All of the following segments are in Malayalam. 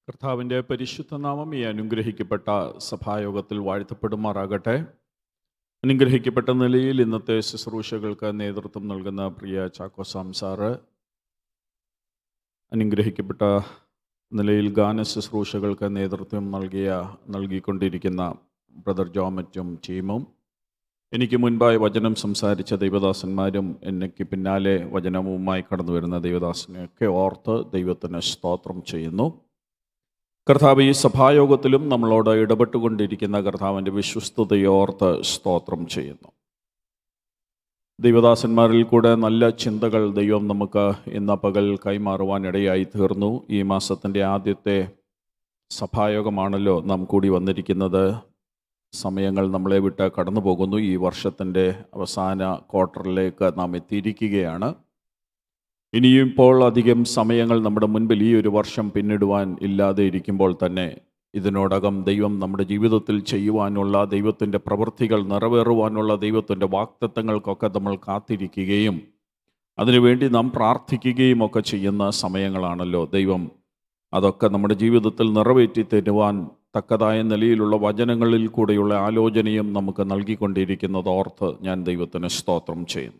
കർത്താവിൻ്റെ പരിശുദ്ധ നാമം ഈ അനുഗ്രഹിക്കപ്പെട്ട സഭായോഗത്തിൽ വാഴ്ത്തപ്പെടുമാറാകട്ടെ അനുഗ്രഹിക്കപ്പെട്ട നിലയിൽ ഇന്നത്തെ ശുശ്രൂഷകൾക്ക് നേതൃത്വം നൽകുന്ന പ്രിയ ചാക്കോ സാംസാറ് അനുഗ്രഹിക്കപ്പെട്ട നിലയിൽ ഗാന ശുശ്രൂഷകൾക്ക് നേതൃത്വം നൽകിയ നൽകിക്കൊണ്ടിരിക്കുന്ന ബ്രദർ ജോമറ്റും ടീമും എനിക്ക് മുൻപായി വചനം സംസാരിച്ച ദൈവദാസന്മാരും എനിക്ക് പിന്നാലെ വചനവുമായി കടന്നു വരുന്ന ദൈവദാസനെയൊക്കെ ഓർത്ത് ദൈവത്തിന് സ്തോത്രം ചെയ്യുന്നു കർത്താവ് ഈ സഭായോഗത്തിലും നമ്മളോട് ഇടപെട്ടുകൊണ്ടിരിക്കുന്ന കർത്താവിൻ്റെ വിശ്വസ്തതയോർത്ത് സ്തോത്രം ചെയ്യുന്നു ദൈവദാസന്മാരിൽ കൂടെ നല്ല ചിന്തകൾ ദൈവം നമുക്ക് ഇന്ന് പകൽ കൈമാറുവാൻ ഇടയായി തീർന്നു ഈ മാസത്തിൻ്റെ ആദ്യത്തെ സഭായോഗമാണല്ലോ നാം കൂടി വന്നിരിക്കുന്നത് സമയങ്ങൾ നമ്മളെ വിട്ട് കടന്നു പോകുന്നു ഈ വർഷത്തിൻ്റെ അവസാന ക്വാർട്ടറിലേക്ക് നാം എത്തിയിരിക്കുകയാണ് ഇനിയും ഇപ്പോൾ അധികം സമയങ്ങൾ നമ്മുടെ മുൻപിൽ ഈ ഒരു വർഷം പിന്നിടുവാൻ ഇല്ലാതെ ഇരിക്കുമ്പോൾ തന്നെ ഇതിനോടകം ദൈവം നമ്മുടെ ജീവിതത്തിൽ ചെയ്യുവാനുള്ള ദൈവത്തിൻ്റെ പ്രവൃത്തികൾ നിറവേറുവാനുള്ള ദൈവത്തിൻ്റെ വാക്തത്വങ്ങൾക്കൊക്കെ നമ്മൾ കാത്തിരിക്കുകയും അതിനുവേണ്ടി നാം പ്രാർത്ഥിക്കുകയും ഒക്കെ ചെയ്യുന്ന സമയങ്ങളാണല്ലോ ദൈവം അതൊക്കെ നമ്മുടെ ജീവിതത്തിൽ നിറവേറ്റി തരുവാൻ തക്കതായ നിലയിലുള്ള വചനങ്ങളിൽ കൂടെയുള്ള ആലോചനയും നമുക്ക് നൽകിക്കൊണ്ടിരിക്കുന്നത് ഓർത്ത് ഞാൻ ദൈവത്തിന് സ്തോത്രം ചെയ്യുന്നു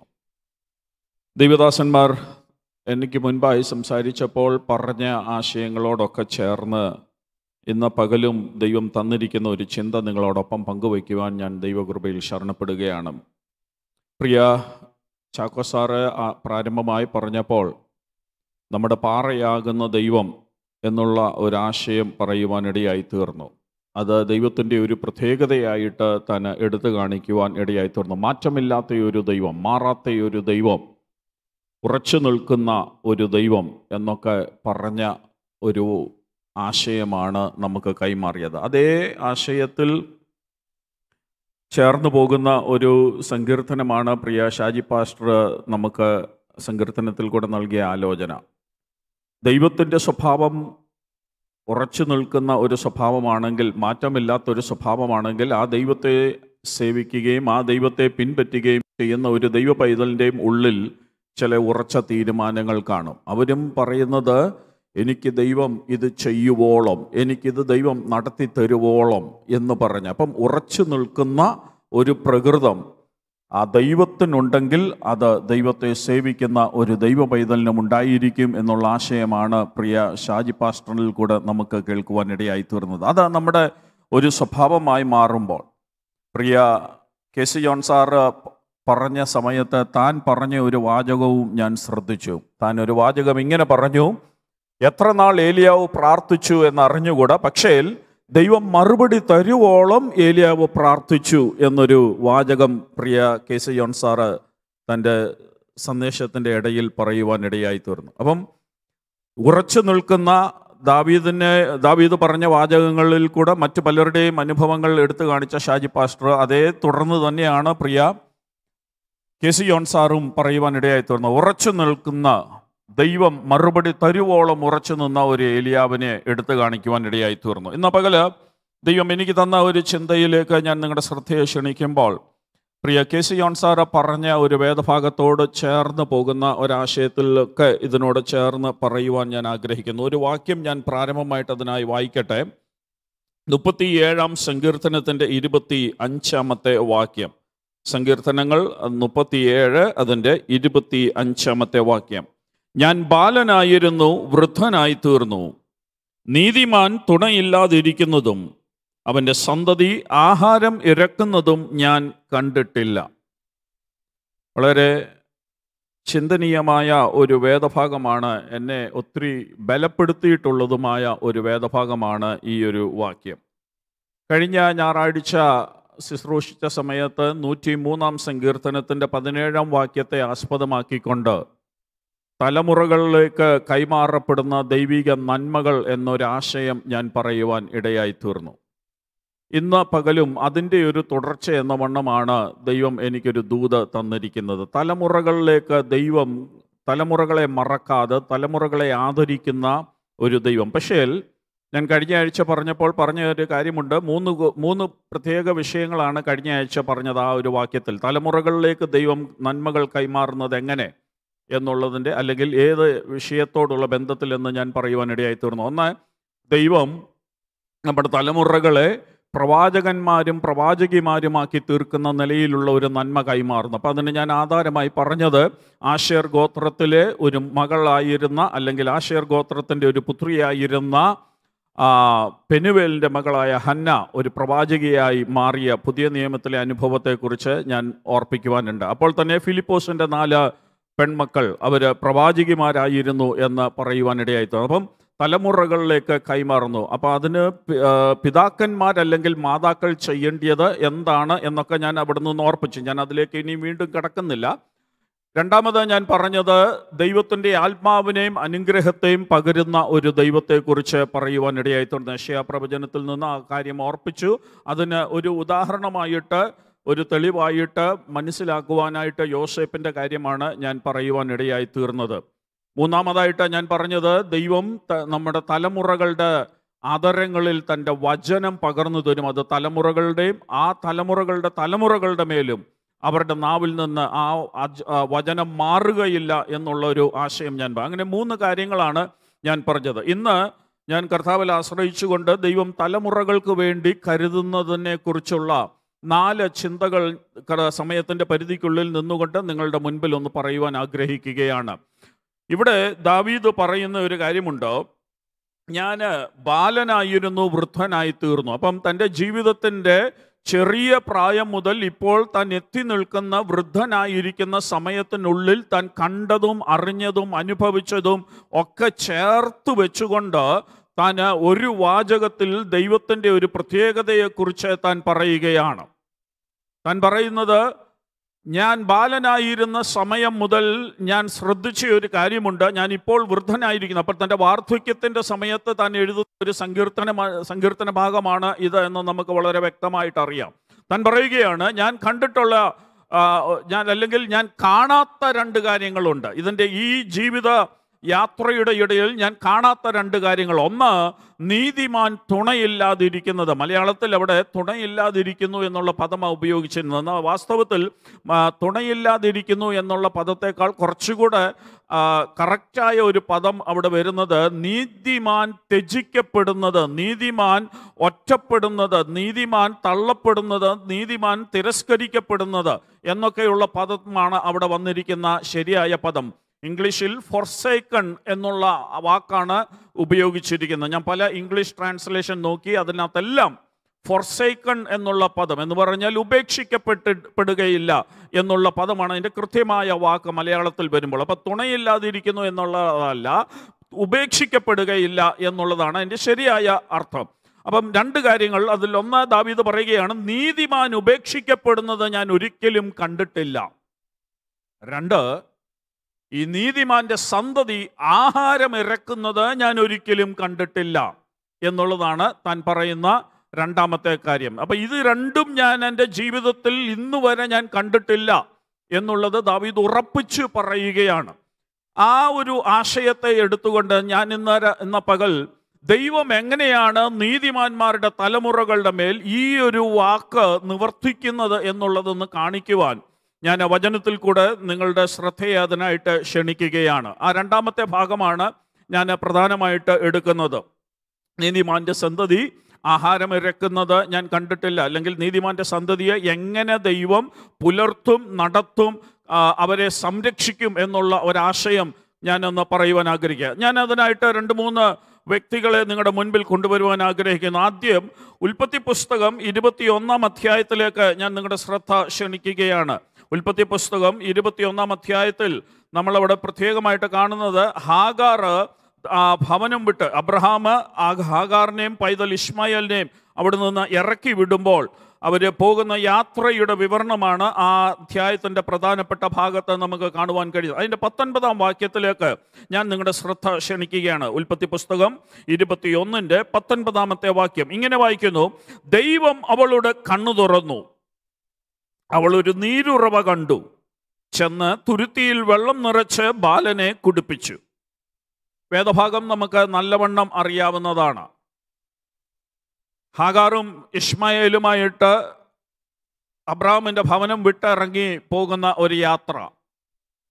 ദൈവദാസന്മാർ എനിക്ക് മുൻപായി സംസാരിച്ചപ്പോൾ പറഞ്ഞ ആശയങ്ങളോടൊക്കെ ചേർന്ന് ഇന്ന് പകലും ദൈവം തന്നിരിക്കുന്ന ഒരു ചിന്ത നിങ്ങളോടൊപ്പം പങ്കുവയ്ക്കുവാൻ ഞാൻ ദൈവകൃപയിൽ ശരണപ്പെടുകയാണ് പ്രിയ ചാക്കോ സാറ് ആ പ്രാരംഭമായി പറഞ്ഞപ്പോൾ നമ്മുടെ പാറയാകുന്ന ദൈവം എന്നുള്ള ഒരാശയം പറയുവാനിടയായി തീർന്നു അത് ദൈവത്തിൻ്റെ ഒരു പ്രത്യേകതയായിട്ട് തന്നെ എടുത്തു കാണിക്കുവാൻ ഇടയായി തീർന്നു മാറ്റമില്ലാത്ത ഒരു ദൈവം മാറാത്ത ഒരു ദൈവം ഉറച്ചു നിൽക്കുന്ന ഒരു ദൈവം എന്നൊക്കെ പറഞ്ഞ ഒരു ആശയമാണ് നമുക്ക് കൈമാറിയത് അതേ ആശയത്തിൽ ചേർന്ന് പോകുന്ന ഒരു സങ്കീർത്തനമാണ് പ്രിയ ഷാജി പാസ്റ്റർ നമുക്ക് സങ്കീർത്തനത്തിൽ കൂടെ നൽകിയ ആലോചന ദൈവത്തിൻ്റെ സ്വഭാവം ഉറച്ചു നിൽക്കുന്ന ഒരു സ്വഭാവമാണെങ്കിൽ മാറ്റമില്ലാത്തൊരു സ്വഭാവമാണെങ്കിൽ ആ ദൈവത്തെ സേവിക്കുകയും ആ ദൈവത്തെ പിൻപറ്റുകയും ചെയ്യുന്ന ഒരു ദൈവ പൈതലിൻ്റെയും ഉള്ളിൽ ചില ഉറച്ച തീരുമാനങ്ങൾ കാണും അവരും പറയുന്നത് എനിക്ക് ദൈവം ഇത് ചെയ്യുവോളം എനിക്കിത് ദൈവം നടത്തി തരുവോളം എന്ന് പറഞ്ഞ് അപ്പം ഉറച്ചു നിൽക്കുന്ന ഒരു പ്രകൃതം ആ ദൈവത്തിനുണ്ടെങ്കിൽ അത് ദൈവത്തെ സേവിക്കുന്ന ഒരു ദൈവ പൈതലിനും ഉണ്ടായിരിക്കും എന്നുള്ള ആശയമാണ് പ്രിയ ഷാജി പാസ്റ്ററിൽ കൂടെ നമുക്ക് കേൾക്കുവാൻ ഇടയായി തീർന്നത് അത് നമ്മുടെ ഒരു സ്വഭാവമായി മാറുമ്പോൾ പ്രിയ കെ സി ജോൺ സാറ് പറഞ്ഞ സമയത്ത് താൻ പറഞ്ഞ ഒരു വാചകവും ഞാൻ ശ്രദ്ധിച്ചു താൻ ഒരു വാചകം ഇങ്ങനെ പറഞ്ഞു എത്ര നാൾ ഏലിയാവ് പ്രാർത്ഥിച്ചു എന്ന് അറിഞ്ഞുകൂടാ പക്ഷേ ദൈവം മറുപടി തരുവോളം ഏലിയാവ് പ്രാർത്ഥിച്ചു എന്നൊരു വാചകം പ്രിയ കെ സി ജോൺ സാറ് തൻ്റെ സന്ദേശത്തിൻ്റെ ഇടയിൽ പറയുവാൻ ഇടയായി തീർന്നു അപ്പം ഉറച്ചു നിൽക്കുന്ന ദാവീദിനെ ദാവീദ് പറഞ്ഞ വാചകങ്ങളിൽ കൂടെ മറ്റു പലരുടെയും അനുഭവങ്ങൾ എടുത്തു കാണിച്ച ഷാജി പാസ്റ്റർ അതേ തുടർന്ന് തന്നെയാണ് പ്രിയ കെ സി യോൺ സാറും പറയുവാനിടയായി തീർന്നു ഉറച്ചു നിൽക്കുന്ന ദൈവം മറുപടി തരുവോളം ഉറച്ചു നിന്ന ഒരു ഏലിയാവിനെ എടുത്തു കാണിക്കുവാൻ ഇടയായി തീർന്നു ഇന്ന് പകല് ദൈവം എനിക്ക് തന്ന ഒരു ചിന്തയിലേക്ക് ഞാൻ നിങ്ങളുടെ ശ്രദ്ധയെ ക്ഷണിക്കുമ്പോൾ പ്രിയ കെ സി യോൺ സാറ് പറഞ്ഞ ഒരു വേദഭാഗത്തോട് ചേർന്ന് പോകുന്ന ഒരാശയത്തിലൊക്കെ ഇതിനോട് ചേർന്ന് പറയുവാൻ ഞാൻ ആഗ്രഹിക്കുന്നു ഒരു വാക്യം ഞാൻ പ്രാരംഭമായിട്ട് അതിനായി വായിക്കട്ടെ മുപ്പത്തി ഏഴാം സങ്കീർത്തനത്തിൻ്റെ ഇരുപത്തി അഞ്ചാമത്തെ വാക്യം സങ്കീർത്തനങ്ങൾ മുപ്പത്തിയേഴ് അതിൻ്റെ ഇരുപത്തി അഞ്ചാമത്തെ വാക്യം ഞാൻ ബാലനായിരുന്നു വൃദ്ധനായി തീർന്നു നീതിമാൻ തുണയില്ലാതിരിക്കുന്നതും അവൻ്റെ സന്തതി ആഹാരം ഇറക്കുന്നതും ഞാൻ കണ്ടിട്ടില്ല വളരെ ചിന്തനീയമായ ഒരു വേദഭാഗമാണ് എന്നെ ഒത്തിരി ബലപ്പെടുത്തിയിട്ടുള്ളതുമായ ഒരു വേദഭാഗമാണ് ഈ ഒരു വാക്യം കഴിഞ്ഞ ഞായറാഴ്ച ശുശ്രൂഷിച്ച സമയത്ത് നൂറ്റി മൂന്നാം സങ്കീർത്തനത്തിൻ്റെ പതിനേഴാം വാക്യത്തെ ആസ്പദമാക്കിക്കൊണ്ട് തലമുറകളിലേക്ക് കൈമാറപ്പെടുന്ന ദൈവിക നന്മകൾ എന്നൊരാശയം ഞാൻ പറയുവാൻ ഇടയായി തീർന്നു ഇന്ന് പകലും അതിൻ്റെ ഒരു തുടർച്ച എന്ന വണ്ണമാണ് ദൈവം എനിക്കൊരു ദൂത് തന്നിരിക്കുന്നത് തലമുറകളിലേക്ക് ദൈവം തലമുറകളെ മറക്കാതെ തലമുറകളെ ആദരിക്കുന്ന ഒരു ദൈവം പക്ഷേ ഞാൻ കഴിഞ്ഞ ആഴ്ച പറഞ്ഞപ്പോൾ പറഞ്ഞ ഒരു കാര്യമുണ്ട് മൂന്ന് ഗോ- മൂന്ന് പ്രത്യേക വിഷയങ്ങളാണ് കഴിഞ്ഞ ആഴ്ച പറഞ്ഞത് ആ ഒരു വാക്യത്തിൽ തലമുറകളിലേക്ക് ദൈവം നന്മകൾ കൈമാറുന്നത് എങ്ങനെ എന്നുള്ളതിൻ്റെ അല്ലെങ്കിൽ ഏത് വിഷയത്തോടുള്ള ബന്ധത്തിൽ എന്ന് ഞാൻ പറയുവാനിടയായി തീർന്നു ഒന്ന് ദൈവം നമ്മുടെ തലമുറകളെ പ്രവാചകന്മാരും പ്രവാചകിമാരുമാക്കി തീർക്കുന്ന നിലയിലുള്ള ഒരു നന്മ കൈമാറുന്നു അപ്പം അതിന് ഞാൻ ആധാരമായി പറഞ്ഞത് ആഷേർ ഗോത്രത്തിലെ ഒരു മകളായിരുന്ന അല്ലെങ്കിൽ ആഷേർ ഗോത്രത്തിൻ്റെ ഒരു പുത്രിയായിരുന്ന ആ, പെനുവേലിൻ്റെ മകളായ ഹന്ന ഒരു പ്രവാചകിയായി മാറിയ പുതിയ നിയമത്തിലെ അനുഭവത്തെക്കുറിച്ച് ഞാൻ ഓർപ്പിക്കുവാനുണ്ട് അപ്പോൾ തന്നെ ഫിലിപ്പോസിൻ്റെ നാല് പെൺമക്കൾ അവർ പ്രവാചകിമാരായിരുന്നു എന്ന് പറയുവാനിടയായി തോന്നുന്നു അപ്പം തലമുറകളിലേക്ക് കൈമാറുന്നു അപ്പോൾ അതിന് പി- ആ, പിതാക്കന്മാരല്ലെങ്കിൽ മാതാക്കൾ ചെയ്യേണ്ടത് എന്താണ് എന്നൊക്കെ ഞാൻ അവിടെ നിന്ന് ഓർപ്പിച്ചു ഞാൻ അതിലേക്ക് ഇനി വീണ്ടും കിടക്കുന്നില്ല രണ്ടാമത് ഞാൻ പറഞ്ഞത് ദൈവത്തിൻ്റെ ആത്മാവിനെയും അനുഗ്രഹത്തെയും പകരുന്ന ഒരു ദൈവത്തെക്കുറിച്ച് പറയുവാനിടയായി തുടർന്ന് പ്രവചനത്തിൽ നിന്ന് ആ കാര്യം ഓർപ്പിച്ചു അതിന് ഒരു ഉദാഹരണമായിട്ട് ഒരു തെളിവായിട്ട് മനസ്സിലാക്കുവാനായിട്ട് യോസേപ്പിൻ്റെ കാര്യമാണ് ഞാൻ പറയുവാനിടയായി തീർന്നത് മൂന്നാമതായിട്ട് ഞാൻ പറഞ്ഞത് ദൈവം ത- നമ്മുടെ തലമുറകളുടെ ആദരങ്ങളിൽ തൻ്റെ വചനം പകർന്നു തരും അത് തലമുറകളുടെയും ആ തലമുറകളുടെ തലമുറകളുടെ മേലും അവരുടെ നാവിൽ നിന്ന് ആ അജ്- ആ വചനം മാറുകയില്ല എന്നുള്ള ഒരു ആശയം ഞാൻ പ- അങ്ങനെ മൂന്ന് കാര്യങ്ങളാണ് ഞാൻ പറഞ്ഞത് ഇന്ന് ഞാൻ കർത്താവിൽ ആശ്രയിച്ചുകൊണ്ട് ദൈവം തലമുറകൾക്ക് വേണ്ടി കരുതുന്നതിനെ കുറിച്ചുള്ള നാല് ചിന്തകൾ ക- സമയത്തിൻ്റെ പരിധിക്കുള്ളിൽ നിന്നുകൊണ്ട് നിങ്ങളുടെ മുൻപിൽ ഒന്ന് പറയുവാൻ ആഗ്രഹിക്കുകയാണ് ഇവിടെ ദാവീദ് പറയുന്ന ഒരു കാര്യമുണ്ട് ഞാൻ ബാലനായിരുന്നു വൃദ്ധനായി തീർന്നു അപ്പം തൻ്റെ ജീവിതത്തിൻ്റെ ചെറിയ പ്രായം മുതൽ ഇപ്പോൾ താൻ എത്തി നിൽക്കുന്ന വൃദ്ധനായിരിക്കുന്ന സമയത്തിനുള്ളിൽ താൻ കണ്ടതും അറിഞ്ഞതും അനുഭവിച്ചതും ഒക്കെ ചേർത്ത് വെച്ചുകൊണ്ട് താൻ ഒരു വാചകത്തിൽ ദൈവത്തിൻ്റെ ഒരു പ്രത്യേകതയെക്കുറിച്ച് താൻ പറയുകയാണ് താൻ പറയുന്നത് ഞാൻ ബാലനായിരുന്ന സമയം മുതൽ ഞാൻ ശ്രദ്ധിച്ച ഒരു കാര്യമുണ്ട് ഞാൻ ഇപ്പോൾ വൃദ്ധനായിരിക്കുന്നു അപ്പോൾ തൻ്റെ വാർദ്ധക്യത്തിൻ്റെ സമയത്ത് താൻ എഴുതുന്ന ഒരു സങ്കീർത്തന സങ്കീർത്തന ഭാഗമാണ് ഇത് എന്ന് നമുക്ക് വളരെ വ്യക്തമായിട്ട് അറിയാം താൻ പറയുകയാണ് ഞാൻ കണ്ടിട്ടുള്ള ആ, ഞാൻ അല്ലെങ്കിൽ ഞാൻ കാണാത്ത രണ്ട് കാര്യങ്ങളുണ്ട് ഇതിൻ്റെ ഈ ജീവിത യാത്രയുടെ ഇടയിൽ ഞാൻ കാണാത്ത രണ്ട് കാര്യങ്ങൾ ഒന്ന് നീതിമാൻ തുണയില്ലാതിരിക്കുന്നത് മലയാളത്തിൽ അവിടെ തുണയില്ലാതിരിക്കുന്നു എന്നുള്ള പദമാണ് ഉപയോഗിച്ചിരുന്നത് എന്നാൽ വാസ്തവത്തിൽ ആ, തുണയില്ലാതിരിക്കുന്നു എന്നുള്ള പദത്തേക്കാൾ കുറച്ചുകൂടെ ആ, കറക്റ്റായ ഒരു പദം അവിടെ വരുന്നത് നീതിമാൻ ത്യജിക്കപ്പെടുന്നത് നീതിമാൻ ഒറ്റപ്പെടുന്നത് നീതിമാൻ തള്ളപ്പെടുന്നത് നീതിമാൻ തിരസ്കരിക്കപ്പെടുന്നത് എന്നൊക്കെയുള്ള പദമാണ് അവിടെ വന്നിരിക്കുന്ന ശരിയായ പദം ഇംഗ്ലീഷിൽ ഫൊർസേക്കൺ എന്നുള്ള വാക്കാണ് ഉപയോഗിച്ചിരിക്കുന്നത് ഞാൻ പല ഇംഗ്ലീഷ് ട്രാൻസ്ലേഷൻ നോക്കി അതിനകത്തെല്ലാം ഫൊർസേക്കൺ എന്നുള്ള പദം എന്ന് പറഞ്ഞാൽ ഉപേക്ഷിക്കപ്പെട്ട് പെടുകയില്ല എന്നുള്ള പദമാണ് അതിൻ്റെ കൃത്യമായ വാക്ക് മലയാളത്തിൽ വരുമ്പോൾ അപ്പോൾ തുണയില്ലാതിരിക്കുന്നു എന്നുള്ളതല്ല ഉപേക്ഷിക്കപ്പെടുകയില്ല എന്നുള്ളതാണ് അതിൻ്റെ ശരിയായ അർത്ഥം അപ്പം രണ്ട് കാര്യങ്ങൾ അതിൽ ഒന്ന് ദാവീദ് പറയുകയാണ് നീതിമാൻ ഉപേക്ഷിക്കപ്പെടുന്നത് ഞാൻ ഒരിക്കലും കണ്ടിട്ടില്ല രണ്ട് ഈ നീതിമാന്റെ സന്തതി ആഹാരം ഇറക്കുന്നത് ഞാൻ ഒരിക്കലും കണ്ടിട്ടില്ല എന്നുള്ളതാണ് താൻ പറയുന്ന രണ്ടാമത്തെ കാര്യം അപ്പൊ ഇത് രണ്ടും ഞാൻ എൻ്റെ ജീവിതത്തിൽ ഇന്നു വരെ ഞാൻ കണ്ടിട്ടില്ല എന്നുള്ളത് ദാവീദ് ഉറപ്പിച്ചു പറയുകയാണ് ആ ഒരു ആശയത്തെ എടുത്തുകൊണ്ട് ഞാൻ ഇന്ന് ര- ഇന്ന പകൽ ദൈവം എങ്ങനെയാണ് നീതിമാന്മാരുടെ തലമുറകളുടെ മേൽ ഈ ഒരു വാക്ക് നിവർത്തിക്കുന്നത് എന്നുള്ളതൊന്ന് കാണിക്കുവാൻ ഞാൻ ആ വചനത്തിൽ കൂടെ നിങ്ങളുടെ ശ്രദ്ധയെ അതിനായിട്ട് ക്ഷണിക്കുകയാണ് ആ രണ്ടാമത്തെ ഭാഗമാണ് ഞാൻ പ്രധാനമായിട്ട് എടുക്കുന്നത് നീതിമാന്റെ സന്തതി ആഹാരം ഇറക്കുന്നത് ഞാൻ കണ്ടിട്ടില്ല അല്ലെങ്കിൽ നീതിമാന്റെ സന്തതിയെ എങ്ങനെ ദൈവം പുലർത്തും നടത്തും ആ, അവരെ സംരക്ഷിക്കും എന്നുള്ള ഒരാശയം ഞാനൊന്ന് പറയുവാൻ ആഗ്രഹിക്കുക ഞാൻ അതിനായിട്ട് രണ്ട് മൂന്ന് വ്യക്തികളെ നിങ്ങളുടെ മുൻപിൽ കൊണ്ടുവരുവാൻ ആഗ്രഹിക്കുന്നു ആദ്യം ഉൽപ്പത്തി പുസ്തകം ഇരുപത്തിയൊന്നാം അധ്യായത്തിലേക്ക് ഞാൻ നിങ്ങളുടെ ശ്രദ്ധ ക്ഷണിക്കുകയാണ് ഉൽപ്പത്തി പുസ്തകം ഇരുപത്തിയൊന്നാം അധ്യായത്തിൽ നമ്മളവിടെ പ്രത്യേകമായിട്ട് കാണുന്നത് ഹാഗാർ ആ ഭവനം വിട്ട് അബ്രഹാം ആ ഹാഗാറിനെയും പൈതൽ ഇസ്മായലിനെയും അവിടെ നിന്ന് ഇറക്കി വിടുമ്പോൾ അവർ പോകുന്ന യാത്രയുടെ വിവരണമാണ് ആ അധ്യായത്തിൻ്റെ പ്രധാനപ്പെട്ട ഭാഗത്ത് നമുക്ക് കാണുവാൻ കഴിയുന്നത് അതിൻ്റെ പത്തൊൻപതാം വാക്യത്തിലേക്ക് ഞാൻ നിങ്ങളുടെ ശ്രദ്ധ ക്ഷണിക്കുകയാണ് ഉൽപ്പത്തി പുസ്തകം ഇരുപത്തിയൊന്നിൻ്റെ പത്തൊൻപതാമത്തെ വാക്യം ഇങ്ങനെ വായിക്കുന്നു ദൈവം അവളുടെ കണ്ണു തുറന്നു അവൾ ഒരു നീരുറവ കണ്ടു ചെന്ന് തുരുത്തിയിൽ വെള്ളം നിറച്ച് ബാലനെ കുടിപ്പിച്ചു വേദഭാഗം നമുക്ക് നല്ലവണ്ണം അറിയാവുന്നതാണ് ഹാഗാറും ഇഷ്മായേലുമായിട്ട് അബ്രാമിൻ്റെ ഭവനം വിട്ടിറങ്ങി പോകുന്ന ഒരു യാത്ര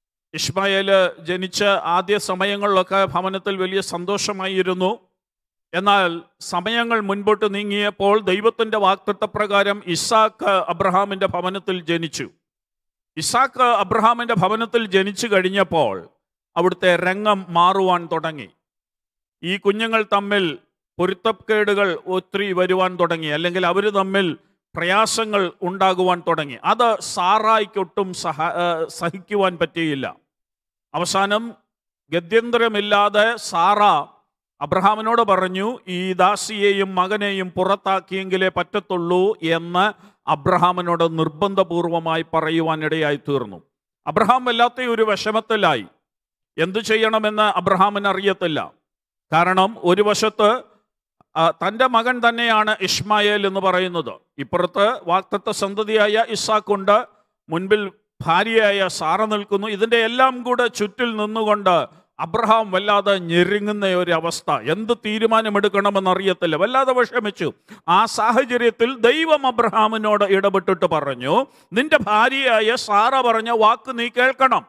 ഇഷ്മായേൽ ജനിച്ച ആദ്യ സമയങ്ങളിലൊക്കെ ഭവനത്തിൽ വലിയ സന്തോഷമായിരുന്നു എന്നാൽ സമയങ്ങൾ മുൻപോട്ട് നീങ്ങിയപ്പോൾ ദൈവത്തിൻ്റെ വാക്തത്വപ്രകാരം ഇസാക്ക് അബ്രഹാമിൻ്റെ ഭവനത്തിൽ ജനിച്ചു ഇസാക്ക് അബ്രഹാമിൻ്റെ ഭവനത്തിൽ ജനിച്ചു കഴിഞ്ഞപ്പോൾ അവിടുത്തെ രംഗം മാറുവാൻ തുടങ്ങി ഈ കുഞ്ഞുങ്ങൾ തമ്മിൽ പൊരുത്തക്കേടുകൾ ഒത്തിരി വരുവാൻ തുടങ്ങി അല്ലെങ്കിൽ അവർ തമ്മിൽ പ്രയാസങ്ങൾ ഉണ്ടാകുവാൻ തുടങ്ങി അത് സാറായിക്കൊട്ടും സഹ ആ, സഹിക്കുവാൻ പറ്റിയില്ല അവസാനം ഗത്യന്തരമില്ലാതെ സാറ അബ്രഹാമിനോട് പറഞ്ഞു ഈ ദാസിയെയും മകനെയും പുറത്താക്കിയെങ്കിലേ പറ്റത്തുള്ളൂ എന്ന് അബ്രഹാമിനോട് നിർബന്ധപൂർവമായി പറയുവാനിടയായി തീർന്നു അബ്രഹാം വല്ലാത്ത ഒരു വിഷമത്തിലായി എന്തു ചെയ്യണമെന്ന് അബ്രഹാമിന് അറിയത്തില്ല കാരണം ഒരു വശത്ത് ആ, തൻ്റെ മകൻ തന്നെയാണ് ഇഷ്മായേൽ എന്ന് പറയുന്നത് ഇപ്പുറത്ത് വാക്തത്വ സന്തതിയായ ഇസാക്കുണ്ട് മുൻപിൽ ഭാര്യയായ സാറ നിൽക്കുന്നു ഇതിൻ്റെ എല്ലാം കൂടെ ചുറ്റിൽ നിന്നുകൊണ്ട് അബ്രഹാം വല്ലാതെ ഞെരുങ്ങുന്ന ഒരു അവസ്ഥ എന്ത് തീരുമാനമെടുക്കണമെന്ന് അറിയത്തില്ല വല്ലാതെ വിഷമിച്ചു ആ സാഹചര്യത്തിൽ ദൈവം അബ്രഹാമിനോട് ഇടപെട്ടിട്ട് പറഞ്ഞു നിന്റെ ഭാര്യയായ സാറ പറഞ്ഞ വാക്ക് നീ കേൾക്കണം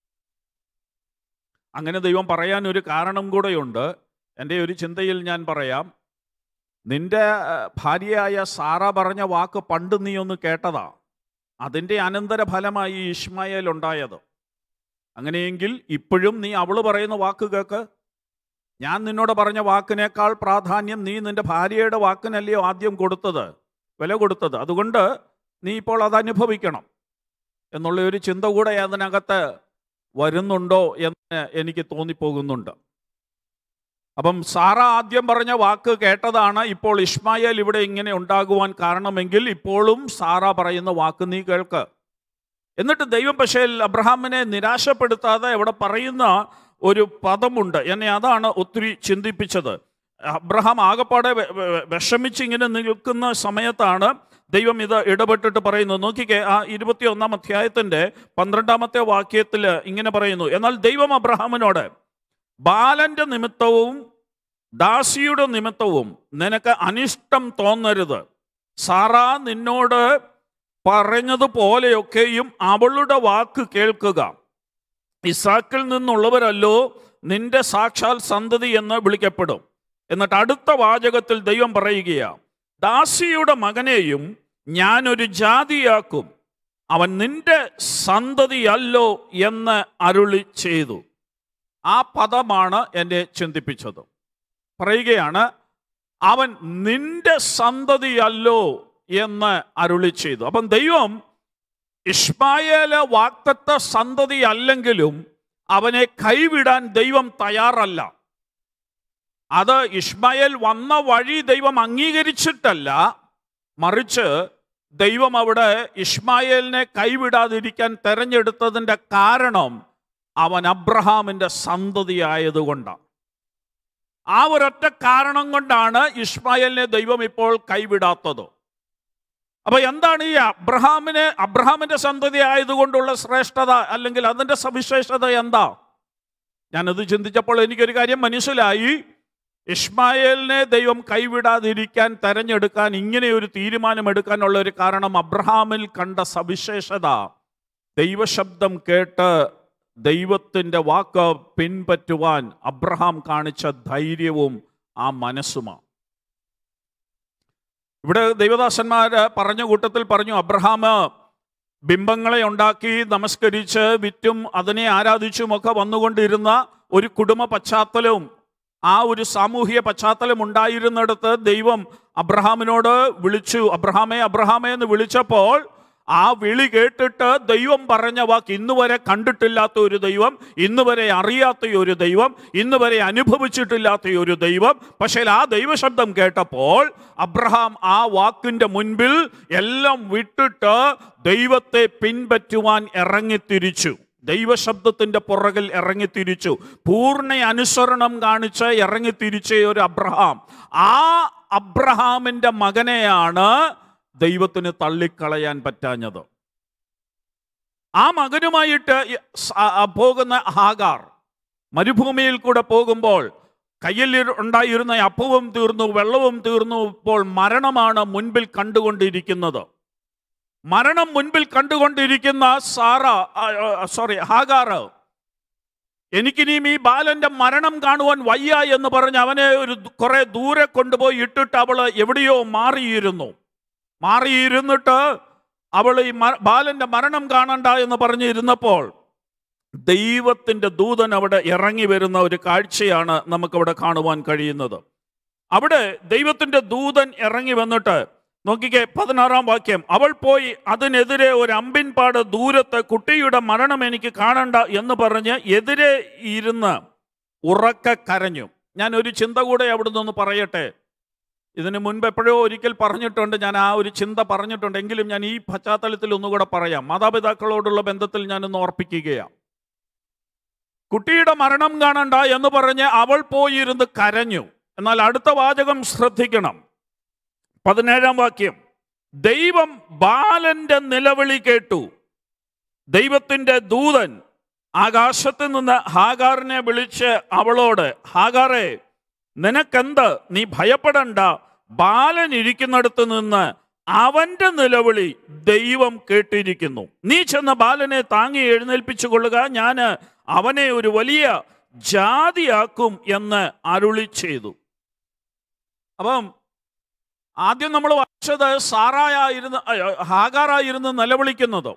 അങ്ങനെ ദൈവം പറയാൻ ഒരു കാരണം കൂടെയുണ്ട് എൻ്റെ ഒരു ചിന്തയിൽ ഞാൻ പറയാം നിന്റെ അഹ്, ഭാര്യയായ സാറ പറഞ്ഞ വാക്ക് പണ്ട് നീ ഒന്ന് കേട്ടതാ അതിൻ്റെ അനന്തരഫലമായി ഈ ഇഷ്മായേൽ ഉണ്ടായത് അങ്ങനെയെങ്കിൽ ഇപ്പോഴും നീ അവള് പറയുന്ന വാക്ക് കേക്ക് ഞാൻ നിന്നോട് പറഞ്ഞ വാക്കിനേക്കാൾ പ്രാധാന്യം നീ നിന്റെ ഭാര്യയുടെ വാക്കിനല്ലയോ ആദ്യം കൊടുത്തത് വില കൊടുത്തത് അതുകൊണ്ട് നീ ഇപ്പോൾ അത് അനുഭവിക്കണം എന്നുള്ള ഒരു ചിന്ത കൂടെ അതിനകത്ത് വരുന്നുണ്ടോ എന്ന് എനിക്ക് തോന്നിപ്പോകുന്നുണ്ട് അപ്പം സാറ ആദ്യം പറഞ്ഞ വാക്ക് കേട്ടതാണ് ഇപ്പോൾ ഇഷ്മായേൽ ഇവിടെ ഇങ്ങനെ ഉണ്ടാകുവാൻ കാരണമെങ്കിൽ ഇപ്പോഴും സാറ പറയുന്ന വാക്ക് നീ കേൾക്ക് എന്നിട്ട് ദൈവം പക്ഷേ അബ്രഹാമിനെ നിരാശപ്പെടുത്താതെ ഇവിടെ പറയുന്ന ഒരു പദമുണ്ട് എന്നെ അതാണ് ഒത്തിരി ചിന്തിപ്പിച്ചത് അബ്രഹാം ആകപ്പാടെ വെ- വെ- വിഷമിച്ച് ഇങ്ങനെ നിൽക്കുന്ന സമയത്താണ് ദൈവം ഇത് ഇടപെട്ടിട്ട് പറയുന്നു നോക്കിക്കേ ആ ഇരുപത്തി ഒന്നാം അധ്യായത്തിന്റെ പന്ത്രണ്ടാമത്തെ വാക്യത്തിൽ ഇങ്ങനെ പറയുന്നു എന്നാൽ ദൈവം അബ്രഹാമിനോട് ബാലന്റെ നിമിത്തവും ദാസിയുടെ നിമിത്തവും നിനക്ക് അനിഷ്ടം തോന്നരുത് സാറ നിന്നോട് പറഞ്ഞതുപോലെയൊക്കെയും അവളുടെ വാക്ക് കേൾക്കുക ഇസാക്കിൽ നിന്നുള്ളവരല്ലോ നിന്റെ സാക്ഷാൽ സന്തതി എന്ന് വിളിക്കപ്പെടും എന്നിട്ട് അടുത്ത വാചകത്തിൽ ദൈവം പറയുകയാ ദാസിയുടെ മകനെയും ഞാനൊരു ജാതിയാക്കും അവൻ നിന്റെ സന്തതിയല്ലോ എന്ന് അരുളി ചെയ്തു ആ പദമാണ് എന്നെ ചിന്തിപ്പിച്ചത് പറയുകയാണ് അവൻ നിന്റെ സന്തതിയല്ലോ എന്ന് അരുളി ചെയ്തു അപ്പം ദൈവം ഇഷ്മായേല് വാക്തത്വ സന്തതി അല്ലെങ്കിലും അവനെ കൈവിടാൻ ദൈവം തയ്യാറല്ല അത് ഇഷ്മായേൽ വന്ന വഴി ദൈവം അംഗീകരിച്ചിട്ടല്ല മറിച്ച് ദൈവം അവിടെ ഇഷ്മായേലിനെ കൈവിടാതിരിക്കാൻ തെരഞ്ഞെടുത്തതിൻ്റെ കാരണം അവൻ അബ്രഹാമിൻ്റെ സന്തതിയായതുകൊണ്ടാണ് ആ ഒരൊറ്റ കാരണം കൊണ്ടാണ് ഇഷ്മായേലിനെ ദൈവം ഇപ്പോൾ കൈവിടാത്തത് അപ്പൊ എന്താണ് ഈ അബ്രഹാമിനെ അബ്രഹാമിന്റെ സന്തതി ആയതുകൊണ്ടുള്ള ശ്രേഷ്ഠത അല്ലെങ്കിൽ അതിന്റെ സവിശേഷത എന്താ ഞാനത് ചിന്തിച്ചപ്പോൾ എനിക്കൊരു കാര്യം മനസ്സിലായി ഇഷ്മായേലിനെ ദൈവം കൈവിടാതിരിക്കാൻ തെരഞ്ഞെടുക്കാൻ ഇങ്ങനെ ഒരു തീരുമാനമെടുക്കാനുള്ള ഒരു കാരണം അബ്രഹാമിൽ കണ്ട സവിശേഷത ദൈവശബ്ദം കേട്ട് ദൈവത്തിൻ്റെ വാക്ക് പിൻപറ്റുവാൻ അബ്രഹാം കാണിച്ച ധൈര്യവും ആ മനസ്സുമാണ് ഇവിടെ ദൈവദാസന്മാർ പറഞ്ഞ കൂട്ടത്തിൽ പറഞ്ഞു അബ്രഹാം ബിംബങ്ങളെ ഉണ്ടാക്കി നമസ്കരിച്ച് വിറ്റും അതിനെ ആരാധിച്ചുമൊക്കെ വന്നുകൊണ്ടിരുന്ന ഒരു കുടുംബ പശ്ചാത്തലവും ആ ഒരു സാമൂഹിക പശ്ചാത്തലം ഉണ്ടായിരുന്നിടത്ത് ദൈവം അബ്രഹാമിനോട് വിളിച്ചു അബ്രഹാമേ അബ്രഹാമേ എന്ന് വിളിച്ചപ്പോൾ ആ വിളി കേട്ടിട്ട് ദൈവം പറഞ്ഞ വാക്ക് ഇന്ന് വരെ കണ്ടിട്ടില്ലാത്ത ഒരു ദൈവം ഇന്ന് വരെ അറിയാത്ത ഒരു ദൈവം ഇന്ന് വരെ അനുഭവിച്ചിട്ടില്ലാത്ത ഒരു ദൈവം പക്ഷേ ആ ദൈവശബ്ദം കേട്ടപ്പോൾ അബ്രഹാം ആ വാക്കിന്റെ മുൻപിൽ എല്ലാം വിട്ടിട്ട് ദൈവത്തെ പിൻപറ്റുവാൻ ഇറങ്ങിത്തിരിച്ചു ദൈവശബ്ദത്തിന്റെ പുറകിൽ ഇറങ്ങിത്തിരിച്ചു പൂർണ്ണ അനുസരണം കാണിച്ച് ഇറങ്ങിത്തിരിച്ച ഒരു അബ്രഹാം ആ അബ്രഹാമിന്റെ മകനെയാണ് ദൈവത്തിന് തള്ളിക്കളയാൻ പറ്റാഞ്ഞത് ആ മകനുമായിട്ട് ഈ സ- ആ പോകുന്ന ഹാഗാർ മരുഭൂമിയിൽ കൂടെ പോകുമ്പോൾ കയ്യിൽ ഇരു- ഉണ്ടായിരുന്ന അപ്പവും തീർന്നു വെള്ളവും തീർന്നു ഇപ്പോൾ മരണമാണ് മുൻപിൽ കണ്ടുകൊണ്ടിരിക്കുന്നത് മരണം മുൻപിൽ കണ്ടുകൊണ്ടിരിക്കുന്ന സാറ സോറി ഹാഗാർ എനിക്കിനിയും ഈ ബാലന്റെ മരണം കാണുവാൻ വയ്യ എന്ന് പറഞ്ഞ് അവനെ ഒരു ദു- കുറെ ദൂരെ കൊണ്ടുപോയി ഇട്ടിട്ട് അവള് എവിടെയോ മാറിയിരുന്നു മാറിയിരുന്നിട്ട് അവൾ ഈ മ- ബാലന്റെ മരണം കാണണ്ട എന്ന് പറഞ്ഞിരുന്നപ്പോൾ ദൈവത്തിന്റെ ദൂതൻ അവിടെ ഇറങ്ങി വരുന്ന ഒരു കാഴ്ചയാണ് നമുക്കവിടെ കാണുവാൻ കഴിയുന്നത് അവിടെ ദൈവത്തിന്റെ ദൂതൻ ഇറങ്ങി വന്നിട്ട് നോക്കിക്കേ പതിനാറാം വാക്യം അവൾ പോയി അതിനെതിരെ ഒരു അമ്പിൻപാട് ദൂരത്ത് കുട്ടിയുടെ മരണം എനിക്ക് കാണണ്ട എന്ന് പറഞ്ഞ് എതിരെ ഇരുന്ന് ഉറക്കെ കരഞ്ഞു ഞാൻ ഒരു ചിന്ത കൂടെ അവിടെ നിന്ന് പറയട്ടെ ഇതിന് മുൻപ് എപ്പോഴോ ഒരിക്കൽ പറഞ്ഞിട്ടുണ്ട് ഞാൻ ആ ഒരു ചിന്ത പറഞ്ഞിട്ടുണ്ട് എങ്കിലും ഞാൻ ഈ പശ്ചാത്തലത്തിൽ ഒന്നുകൂടെ പറയാം മാതാപിതാക്കളോടുള്ള ബന്ധത്തിൽ ഞാനൊന്ന് ഓർപ്പിക്കുകയാണ് കുട്ടിയുടെ മരണം കാണണ്ട എന്ന് പറഞ്ഞ് അവൾ പോയിരുന്ന് കരഞ്ഞു എന്നാൽ അടുത്ത വാചകം ശ്രദ്ധിക്കണം പതിനേഴാം വാക്യം ദൈവം ബാലന്റെ നിലവിളി കേട്ടു ദൈവത്തിന്റെ ദൂതൻ ആകാശത്ത് നിന്ന് ഹാഗാറിനെ വിളിച്ച് അവളോട് ഹാഗാറെ നിനക്കെന്ത് നീ ഭയപ്പെടണ്ട ബാലൻ ഇരിക്കുന്നിടത്ത് നിന്ന് അവന്റെ നിലവിളി ദൈവം കേട്ടിരിക്കുന്നു നീ ചെന്ന ബാലനെ താങ്ങി എഴുന്നേൽപ്പിച്ചു കൊള്ളുക ഞാൻ അവനെ ഒരു വലിയ ജാതിയാക്കും എന്ന് അരുളി ചെയ്തു അപ്പം ആദ്യം നമ്മൾ വായിച്ചത് സാറായിരുന്ന് ഹാഗാറായിരുന്നു നിലവിളിക്കുന്നത്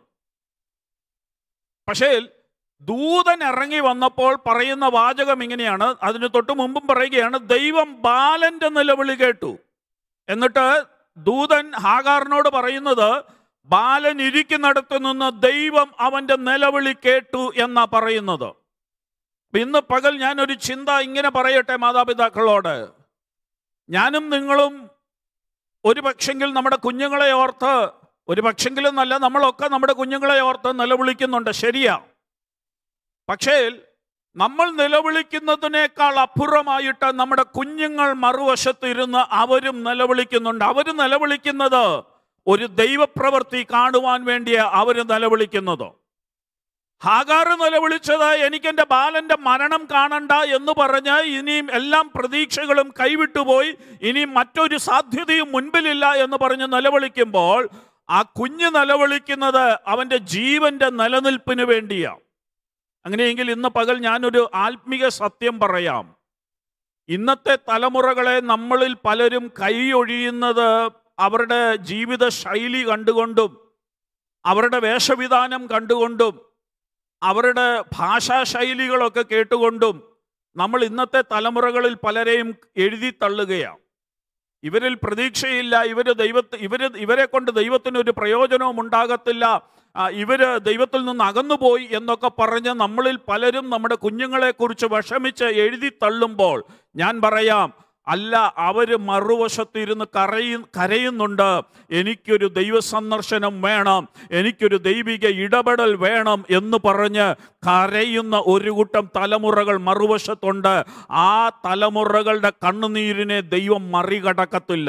പക്ഷേ ദൂതൻ ഇറങ്ങി വന്നപ്പോൾ പറയുന്ന വാചകം ഇങ്ങനെയാണ് അതിന് തൊട്ട് മുമ്പും പറയുകയാണ് ദൈവം ബാലന്റെ നിലവിളി കേട്ടു എന്നിട്ട് ദൂതൻ ഹാഗാറിനോട് പറയുന്നത് ബാലൻ ഇരിക്കുന്നിടത്ത് നിന്ന് ദൈവം അവന്റെ നിലവിളി കേട്ടു എന്നാ പറയുന്നത് അപ്പൊ ഇന്ന് പകൽ ഞാൻ ഒരു ചിന്ത ഇങ്ങനെ പറയട്ടെ മാതാപിതാക്കളോട് ഞാനും നിങ്ങളും ഒരു പക്ഷെങ്കിൽ നമ്മുടെ കുഞ്ഞുങ്ങളെ ഓർത്ത് ഒരു പക്ഷെങ്കിലും നല്ല നമ്മളൊക്കെ നമ്മുടെ കുഞ്ഞുങ്ങളെ ഓർത്ത് നിലവിളിക്കുന്നുണ്ട് ശരിയാ പക്ഷേ നമ്മൾ നിലവിളിക്കുന്നതിനേക്കാൾ അപ്പുറമായിട്ട് നമ്മുടെ കുഞ്ഞുങ്ങൾ മറുവശത്ത് ഇരുന്ന് അവരും നിലവിളിക്കുന്നുണ്ട് അവർ നിലവിളിക്കുന്നത് ഒരു ദൈവപ്രവൃത്തി കാണുവാൻ വേണ്ടിയാ അവർ നിലവിളിക്കുന്നത് ഹാഗാറ് നിലവിളിച്ചത് എനിക്ക് എൻ്റെ ബാലന്റെ മരണം കാണണ്ട എന്ന് പറഞ്ഞ് ഇനിയും എല്ലാം പ്രതീക്ഷകളും കൈവിട്ടുപോയി ഇനി മറ്റൊരു സാധ്യതയും മുൻപിലില്ല എന്ന് പറഞ്ഞ് നിലവിളിക്കുമ്പോൾ ആ കുഞ്ഞ് നിലവിളിക്കുന്നത് അവൻ്റെ ജീവന്റെ നിലനിൽപ്പിന് വേണ്ടിയാണ് അങ്ങനെയെങ്കിൽ ഇന്ന് പകൽ ഞാനൊരു ആത്മീക സത്യം പറയാം ഇന്നത്തെ തലമുറകളെ നമ്മളിൽ പലരും കൈയൊഴിയുന്നത് അവരുടെ ജീവിത ശൈലി കണ്ടുകൊണ്ടും അവരുടെ വേഷവിധാനം കണ്ടുകൊണ്ടും അവരുടെ ഭാഷാ ശൈലികളൊക്കെ കേട്ടുകൊണ്ടും നമ്മൾ ഇന്നത്തെ തലമുറകളിൽ പലരെയും എഴുതി തള്ളുകയാണ് ഇവരിൽ പ്രതീക്ഷയില്ല ഇവര് ദൈവത്തെ ഇവര് ഇവരെ കൊണ്ട് ദൈവത്തിന് ഒരു പ്രയോജനവും ഉണ്ടാകത്തില്ല ആ, ഇവര് ദൈവത്തിൽ നിന്ന് അകന്നുപോയി എന്നൊക്കെ പറഞ്ഞ് നമ്മളിൽ പലരും നമ്മുടെ കുഞ്ഞുങ്ങളെക്കുറിച്ച് വിഷമിച്ച് എഴുതി തള്ളുമ്പോൾ ഞാൻ പറയാം അല്ല അവര് മറുവശത്തിരുന്ന് കരയു കരയുന്നുണ്ട് എനിക്കൊരു ദൈവ സന്ദർശനം വേണം എനിക്കൊരു ദൈവിക ഇടപെടൽ വേണം എന്ന് പറഞ്ഞ് കരയുന്ന ഒരു കൂട്ടം തലമുറകൾ മറുവശത്തുണ്ട് ആ തലമുറകളുടെ കണ്ണുനീരിനെ ദൈവം മറികടക്കത്തില്ല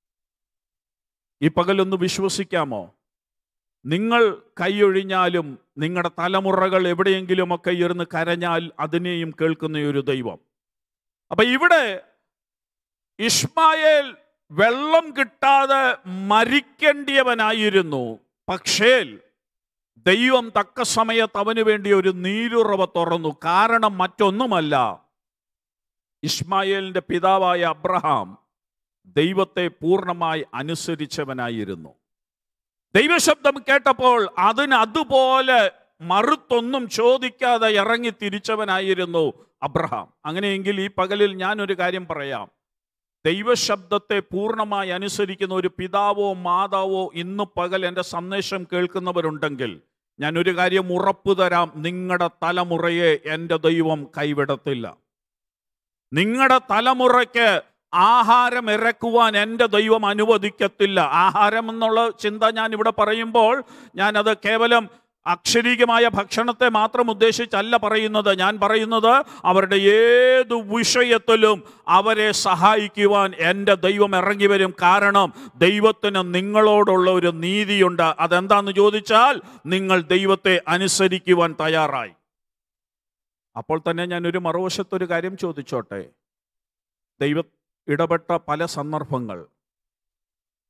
ഈ പകലൊന്ന് വിശ്വസിക്കാമോ നിങ്ങൾ കൈയൊഴിഞ്ഞാലും നിങ്ങളുടെ തലമുറകൾ എവിടെയെങ്കിലുമൊക്കെ ഇരുന്ന് കരഞ്ഞാൽ അതിനെയും കേൾക്കുന്ന ഒരു ദൈവം അപ്പൊ ഇവിടെ ഇഷ്മായേൽ വെള്ളം കിട്ടാതെ മരിക്കേണ്ടിയവനായിരുന്നു പക്ഷേ ദൈവം തക്ക സമയത്ത് അവന് വേണ്ടി ഒരു നീരുറവ തുറന്നു കാരണം മറ്റൊന്നുമല്ല ഇസ്മായേലിന്റെ പിതാവായ അബ്രഹാം ദൈവത്തെ പൂർണ്ണമായി അനുസരിച്ചവനായിരുന്നു ദൈവശബ്ദം കേട്ടപ്പോൾ അതിന് അതുപോലെ മറുത്തൊന്നും ചോദിക്കാതെ ഇറങ്ങി തിരിച്ചവനായിരുന്നു അബ്രഹാം അങ്ങനെയെങ്കിൽ ഈ പകലിൽ ഞാൻ ഒരു കാര്യം പറയാം ദൈവശബ്ദത്തെ പൂർണ്ണമായി അനുസരിക്കുന്ന ഒരു പിതാവോ മാതാവോ ഇന്ന് പകൽ എൻ്റെ സന്ദേശം കേൾക്കുന്നവരുണ്ടെങ്കിൽ ഞാൻ ഒരു കാര്യം ഉറപ്പു തരാം നിങ്ങളുടെ തലമുറയെ എൻ്റെ ദൈവം കൈവിടത്തില്ല നിങ്ങളുടെ തലമുറയ്ക്ക് ആഹാരം ഇറക്കുവാൻ എൻ്റെ ദൈവം അനുവദിക്കത്തില്ല ആഹാരം എന്നുള്ള ചിന്ത ഞാൻ ഇവിടെ പറയുമ്പോൾ ഞാനത് കേവലം അക്ഷരീകമായ ഭക്ഷണത്തെ മാത്രം ഉദ്ദേശിച്ചല്ല പറയുന്നത് ഞാൻ പറയുന്നത് അവരുടെ ഏതു വിഷയത്തിലും അവരെ സഹായിക്കുവാൻ എൻ്റെ ദൈവം ഇറങ്ങി വരും കാരണം ദൈവത്തിന് നിങ്ങളോടുള്ള ഒരു നീതിയുണ്ട് അതെന്താന്ന് ചോദിച്ചാൽ നിങ്ങൾ ദൈവത്തെ അനുസരിക്കുവാൻ തയ്യാറായി അപ്പോൾ തന്നെ ഞാൻ ഒരു മറുവശത്തൊരു കാര്യം ചോദിച്ചോട്ടെ ദൈവ ഇടപെട്ട പല സന്ദർഭങ്ങൾ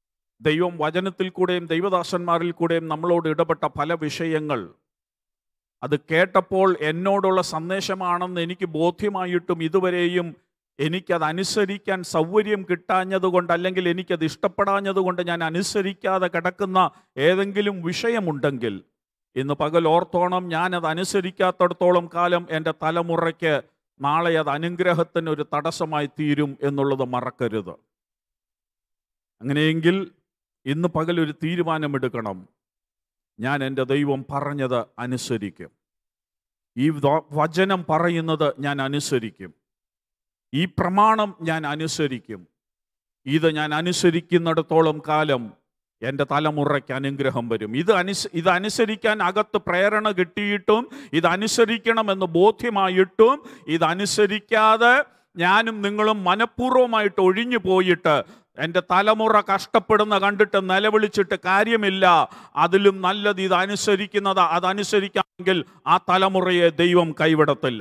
ദൈവം വചനത്തിൽ കൂടെയും ദൈവദാസന്മാരിൽ കൂടെയും നമ്മളോട് ഇടപെട്ട പല വിഷയങ്ങൾ അത് കേട്ടപ്പോൾ എന്നോടുള്ള സന്ദേശമാണെന്ന് എനിക്ക് ബോധ്യമായിട്ടും ഇതുവരെയും എനിക്കത് അനുസരിക്കാൻ സൗകര്യം കിട്ടാഞ്ഞതുകൊണ്ട് അല്ലെങ്കിൽ എനിക്കത് ഇഷ്ടപ്പെടാഞ്ഞതുകൊണ്ട് ഞാൻ അനുസരിക്കാതെ കിടക്കുന്ന ഏതെങ്കിലും വിഷയമുണ്ടെങ്കിൽ ഇന്ന് പകൽ ഓർത്തോണം ഞാനത് അനുസരിക്കാത്തടത്തോളം കാലം എൻ്റെ തലമുറയ്ക്ക് നാളെ അത് അനുഗ്രഹത്തിന് ഒരു തടസ്സമായി തീരും എന്നുള്ളത് മറക്കരുത് അങ്ങനെയെങ്കിൽ ഇന്ന് പകൽ ഒരു തീരുമാനമെടുക്കണം ഞാൻ എൻ്റെ ദൈവം പറഞ്ഞത് അനുസരിക്കും ഈ വ- വചനം പറയുന്നത് ഞാൻ അനുസരിക്കും ഈ പ്രമാണം ഞാൻ അനുസരിക്കും ഇത് ഞാൻ അനുസരിക്കുന്നിടത്തോളം കാലം എൻ്റെ തലമുറയ്ക്ക് അനുഗ്രഹം വരും ഇത് അനുസ ഇത് അനുസരിക്കാൻ അകത്ത് പ്രേരണ കിട്ടിയിട്ടും ഇത് അനുസരിക്കണമെന്ന് ബോധ്യമായിട്ടും ഇത് അനുസരിക്കാതെ ഞാനും നിങ്ങളും മനഃപൂർവ്വമായിട്ട് ഒഴിഞ്ഞു പോയിട്ട് എൻ്റെ തലമുറ കഷ്ടപ്പെടുന്ന കണ്ടിട്ട് നിലവിളിച്ചിട്ട് കാര്യമില്ല അതിലും നല്ലത് ഇത് അനുസരിക്കുന്നത് അതനുസരിക്കാമെങ്കിൽ ആ തലമുറയെ ദൈവം കൈവിടത്തില്ല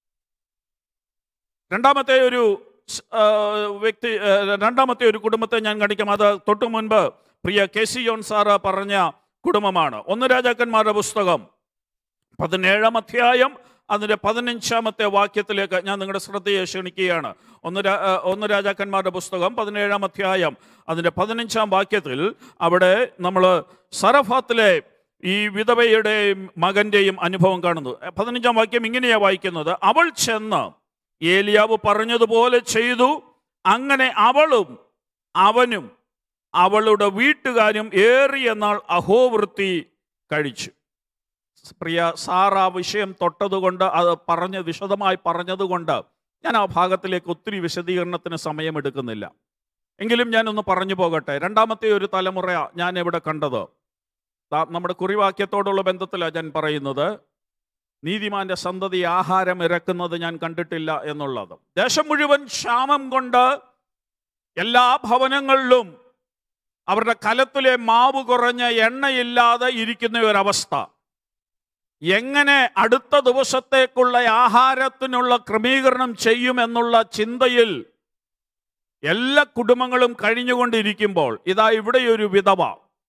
രണ്ടാമത്തെ ഒരു സ്- ആ, വ്യക്തി ആ, രണ്ടാമത്തെ ഒരു കുടുംബത്തെ ഞാൻ കാണിക്കാം അത് തൊട്ടു മുൻപ് പ്രിയ കെ സി ജോൺ സാറ് പറഞ്ഞ കുടുംബമാണ് ഒന്ന് രാജാക്കന്മാരുടെ പുസ്തകം പതിനേഴാം അധ്യായം അതിൻ്റെ പതിനഞ്ചാമത്തെ വാക്യത്തിലേക്ക് ഞാൻ നിങ്ങളുടെ ശ്രദ്ധയെ ക്ഷണിക്കുകയാണ് ഒന്ന് രാ- ആ, ഒന്ന് രാജാക്കന്മാരുടെ പുസ്തകം പതിനേഴാം അധ്യായം അതിൻ്റെ പതിനഞ്ചാം വാക്യത്തിൽ അവിടെ നമ്മൾ സറഫാത്തിലെ ഈ വിധവയുടെയും മകൻ്റെയും അനുഭവം കാണുന്നു പതിനഞ്ചാം വാക്യം ഇങ്ങനെയാണ് വായിക്കുന്നത് അവൾ ചെന്ന് ഏലിയാവ് പറഞ്ഞതുപോലെ ചെയ്തു അങ്ങനെ അവളും അവനും അവളുടെ വീട്ടുകാരും ഏറിയ നാൾ അഹോവൃത്തി കഴിച്ചു പ്രിയ സാർ ആ വിഷയം തൊട്ടതുകൊണ്ട് അത് പറഞ്ഞ് വിശദമായി പറഞ്ഞതുകൊണ്ട് ഞാൻ ആ ഭാഗത്തിലേക്ക് ഒത്തിരി വിശദീകരണത്തിന് സമയമെടുക്കുന്നില്ല എങ്കിലും ഞാനൊന്ന് പറഞ്ഞു പോകട്ടെ രണ്ടാമത്തെ ഒരു തലമുറ ഞാൻ ഇവിടെ കണ്ടത് ദാ നമ്മുടെ കുറിവാക്യത്തോടുള്ള ബന്ധത്തിലാണ് ഞാൻ പറയുന്നത് നീതിമാന്റെ സന്തതി ആഹാരം ഇറക്കുന്നത് ഞാൻ കണ്ടിട്ടില്ല എന്നുള്ളത് ദേശം മുഴുവൻ ക്ഷാമം കൊണ്ട് എല്ലാ ഭവനങ്ങളിലും അവരുടെ കലത്തിലെ മാവ് കുറഞ്ഞ എണ്ണയില്ലാതെ ഇരിക്കുന്ന ഒരവസ്ഥ എങ്ങനെ അടുത്ത ദിവസത്തേക്കുള്ള ആഹാരത്തിനുള്ള ക്രമീകരണം ചെയ്യുമെന്നുള്ള ചിന്തയിൽ എല്ലാ കുടുംബങ്ങളും കഴിഞ്ഞുകൊണ്ടിരിക്കുമ്പോൾ ഇതാ ഇവിടെ ഒരു വിധവ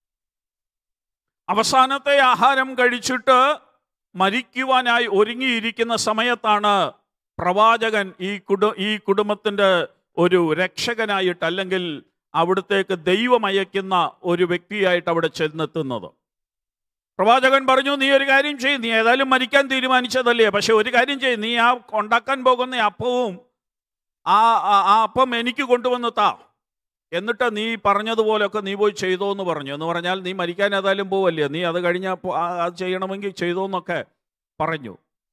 അവസാനത്തെ ആഹാരം കഴിച്ചിട്ട് മരിക്കുവാനായി ഒരുങ്ങിയിരിക്കുന്ന സമയത്താണ് പ്രവാചകൻ ഈ കുടു ഈ കുടുംബത്തിൻ്റെ ഒരു രക്ഷകനായിട്ട് അല്ലെങ്കിൽ അവിടത്തേക്ക് ദൈവം അയക്കുന്ന ഒരു വ്യക്തിയായിട്ട് അവിടെ ചെന്നെത്തുന്നത് പ്രവാചകൻ പറഞ്ഞു നീ ഒരു കാര്യം ചെയ്യും നീ ഏതായാലും മരിക്കാൻ തീരുമാനിച്ചതല്ലേ പക്ഷെ ഒരു കാര്യം ചെയ്യും നീ ആ ഉണ്ടാക്കാൻ പോകുന്ന അപ്പവും ആ ആ- ആ അപ്പം എനിക്ക് കൊണ്ടുവന്ന് താ എന്നിട്ട് നീ പറഞ്ഞതുപോലെയൊക്കെ നീ പോയി ചെയ്തോ എന്ന് പറഞ്ഞു എന്ന് പറഞ്ഞാൽ നീ മരിക്കാൻ ഏതായാലും പോവല്ലേ നീ അത് കഴിഞ്ഞാൽ അത് ചെയ്യണമെങ്കിൽ ചെയ്തോ എന്നൊക്കെ പറഞ്ഞു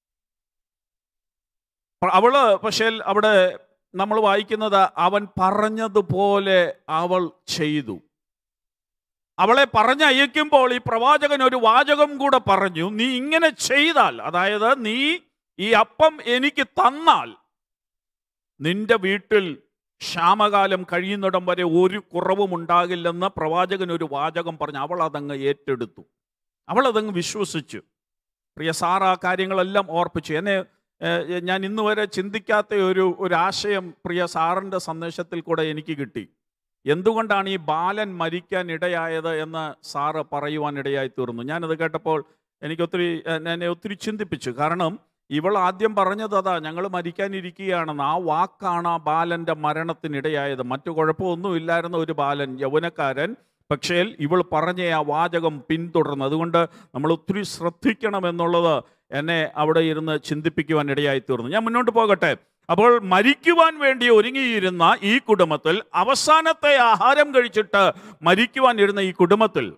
പ- അവള് പക്ഷേ അവിടെ നമ്മൾ വായിക്കുന്നത് അവൻ പറഞ്ഞതുപോലെ അവൾ ചെയ്തു അവളെ പറഞ്ഞയക്കുമ്പോൾ ഈ പ്രവാചകൻ ഒരു വാചകം കൂടെ പറഞ്ഞു നീ ഇങ്ങനെ ചെയ്താൽ അതായത് നീ ഈ അപ്പം എനിക്ക് തന്നാൽ നിന്റെ വീട്ടിൽ ക്ഷാമകാലം കഴിയുന്നിടം വരെ ഒരു കുറവും ഉണ്ടാകില്ലെന്ന് പ്രവാചകൻ ഒരു വാചകം പറഞ്ഞു അവൾ അതങ്ങ് ഏറ്റെടുത്തു അവൾ അതങ്ങ് വിശ്വസിച്ചു പ്രിയ സാർ ആ കാര്യങ്ങളെല്ലാം ഓർപ്പിച്ചു എന്നെ ഏഹ്, ഞാൻ ഇന്ന് വരെ ചിന്തിക്കാത്ത ഒരു ഒരു ആശയം പ്രിയ സാറിൻ്റെ സന്ദേശത്തിൽ കൂടെ എനിക്ക് കിട്ടി എന്തുകൊണ്ടാണ് ഈ ബാലൻ മരിക്കാൻ ഇടയായത് എന്ന് സാറ് പറയുവാൻ ഇടയായി തീർന്നു ഞാനത് കേട്ടപ്പോൾ എനിക്ക് ഒത്തിരി എന്നെ എന്നെ ഒത്തിരി ചിന്തിപ്പിച്ചു കാരണം ഇവൾ ആദ്യം പറഞ്ഞത് അതാ ഞങ്ങൾ മരിക്കാനിരിക്കുകയാണെന്ന് ആ വാക്കാണ് ആ ബാലന്റെ മരണത്തിനിടയായത് മറ്റു കുഴപ്പമൊന്നുമില്ലായിരുന്ന ഒരു ബാലൻ യൗവനക്കാരൻ പക്ഷേ ഇവൾ പറഞ്ഞ ആ വാചകം പിന്തുടർന്നു അതുകൊണ്ട് നമ്മൾ ഒത്തിരി ശ്രദ്ധിക്കണമെന്നുള്ളത് എന്നെ അവിടെ ഇരുന്ന് ചിന്തിപ്പിക്കുവാൻ ഇടയായി തീർന്നു ഞാൻ മുന്നോട്ട് പോകട്ടെ അപ്പോൾ മരിക്കുവാൻ വേണ്ടി ഒരുങ്ങിയിരുന്ന ഈ കുടുംബത്തിൽ അവസാനത്തെ ആഹാരം കഴിച്ചിട്ട് മരിക്കുവാൻ ഇരുന്ന ഈ കുടുംബത്തിൽ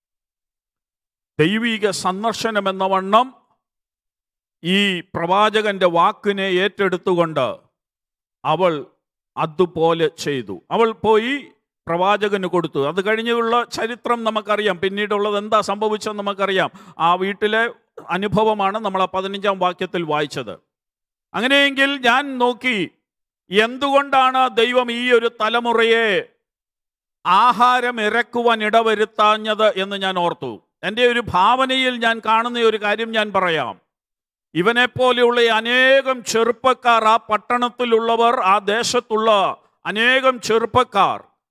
ദൈവിക സന്ദർശനം എന്ന വണ്ണം ഈ പ്രവാചകന്റെ വാക്കിനെ ഏറ്റെടുത്തുകൊണ്ട് അവൾ അതുപോലെ ചെയ്തു അവൾ പോയി പ്രവാചകന് കൊടുത്തു അത് കഴിഞ്ഞുള്ള ചരിത്രം നമുക്കറിയാം പിന്നീടുള്ളത് എന്താ സംഭവിച്ചതെന്ന് നമുക്കറിയാം ആ വീട്ടിലെ അനുഭവമാണ് നമ്മൾ ആ പതിനഞ്ചാം വാക്യത്തിൽ വായിച്ചത് അങ്ങനെയെങ്കിൽ ഞാൻ നോക്കി എന്തുകൊണ്ടാണ് ദൈവം ഈ ഒരു തലമുറയെ ആഹാരം ഇറക്കുവാൻ ഇടവരുത്താഞ്ഞത് എന്ന് ഞാൻ ഓർത്തു എൻ്റെ ഒരു ഭാവനയിൽ ഞാൻ കാണുന്ന ഒരു കാര്യം ഞാൻ പറയാം ഇവനെപ്പോലെയുള്ള ഈ അനേകം ചെറുപ്പക്കാർ ആ പട്ടണത്തിലുള്ളവർ ആ ദേശത്തുള്ള അനേകം ചെറുപ്പക്കാർ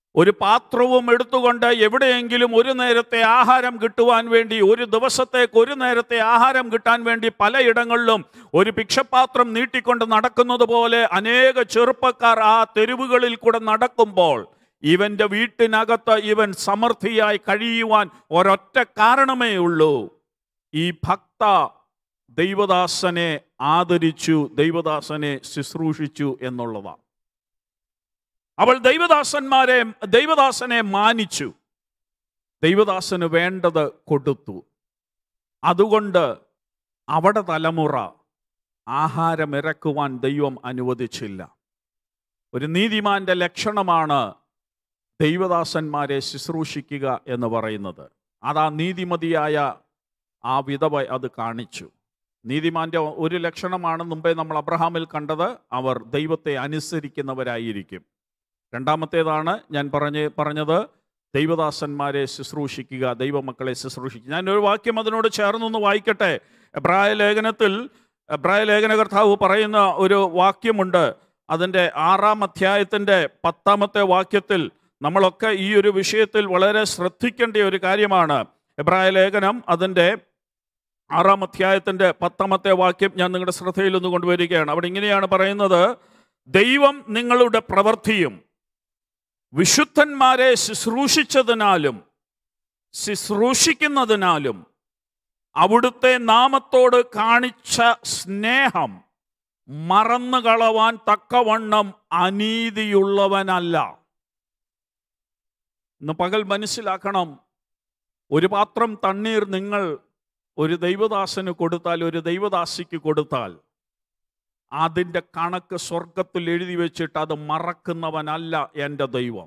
ഒരു പാത്രവും എടുത്തുകൊണ്ട് എവിടെയെങ്കിലും ഒരു നേരത്തെ ആഹാരം കിട്ടുവാൻ വേണ്ടി ഒരു ദിവസത്തേക്ക് ഒരു നേരത്തെ ആഹാരം കിട്ടാൻ വേണ്ടി പലയിടങ്ങളിലും ഒരു ഭിക്ഷപാത്രം നീട്ടിക്കൊണ്ട് നടക്കുന്നത് പോലെ അനേക ചെറുപ്പക്കാർ ആ തെരുവുകളിൽ കൂടെ നടക്കുമ്പോൾ ഇവന്റെ വീട്ടിനകത്ത് ഇവൻ സമൃദ്ധിയായി കഴിയുവാൻ ഒരൊറ്റ കാരണമേ ഉള്ളൂ ഈ ഭക്ത ദൈവദാസനെ ആദരിച്ചു ദൈവദാസനെ ശുശ്രൂഷിച്ചു എന്നുള്ളതാണ് അവൾ ദൈവദാസന്മാരെ ദൈവദാസനെ മാനിച്ചു ദൈവദാസന് വേണ്ടത് കൊടുത്തു അതുകൊണ്ട് അവിടെ തലമുറ ആഹാരമിറക്കുവാൻ ദൈവം അനുവദിച്ചില്ല ഒരു നീതിമാന്റെ ലക്ഷണമാണ് ദൈവദാസന്മാരെ ശുശ്രൂഷിക്കുക എന്ന് പറയുന്നത് അതാ നീതിമതിയായ ആ വിധവ അത് കാണിച്ചു നീതിമാന്റെ ഒരു ലക്ഷണമാണ് മുമ്പേ നമ്മൾ അബ്രഹാമിൽ കണ്ടത് അവർ ദൈവത്തെ അനുസരിക്കുന്നവരായിരിക്കും രണ്ടാമത്തേതാണ് ഞാൻ പറഞ്ഞ് പറഞ്ഞത് ദൈവദാസന്മാരെ ശുശ്രൂഷിക്കുക ദൈവമക്കളെ ശുശ്രൂഷിക്കുക ഞാൻ ഒരു വാക്യം അതിനോട് ചേർന്നൊന്ന് വായിക്കട്ടെ എബ്രായ ലേഖനത്തിൽ എബ്രായ ലേഖനകർത്താവ് പറയുന്ന ഒരു വാക്യമുണ്ട് അതിൻ്റെ ആറാം അധ്യായത്തിൻ്റെ പത്താമത്തെ വാക്യത്തിൽ നമ്മളൊക്കെ ഈ ഒരു വിഷയത്തിൽ വളരെ ശ്രദ്ധിക്കേണ്ട ഒരു കാര്യമാണ് എബ്രായ ലേഖനം അതിൻ്റെ ആറാം അധ്യായത്തിൻ്റെ പത്താമത്തെ വാക്യം ഞാൻ നിങ്ങളുടെ ശ്രദ്ധയിൽ ഒന്ന് കൊണ്ടുവരികയാണ് അവിടെ ഇങ്ങനെയാണ് പറയുന്നത് ദൈവം നിങ്ങളുടെ പ്രവൃത്തിയും വിശുദ്ധന്മാരെ ശുശ്രൂഷിച്ചതിനാലും ശുശ്രൂഷിക്കുന്നതിനാലും അവിടുത്തെ നാമത്തോട് കാണിച്ച സ്നേഹം മറന്നു കളവാൻ തക്കവണ്ണം അനീതിയുള്ളവനല്ല ഇന്ന് പകൽ മനസ്സിലാക്കണം ഒരു പാത്രം തണ്ണീർ നിങ്ങൾ ഒരു ദൈവദാസന് കൊടുത്താൽ ഒരു ദൈവദാസിക്ക് കൊടുത്താൽ അതിൻ്റെ കണക്ക് സ്വർഗത്തിൽ എഴുതി വെച്ചിട്ട് അത് മറക്കുന്നവനല്ല എൻ്റെ ദൈവം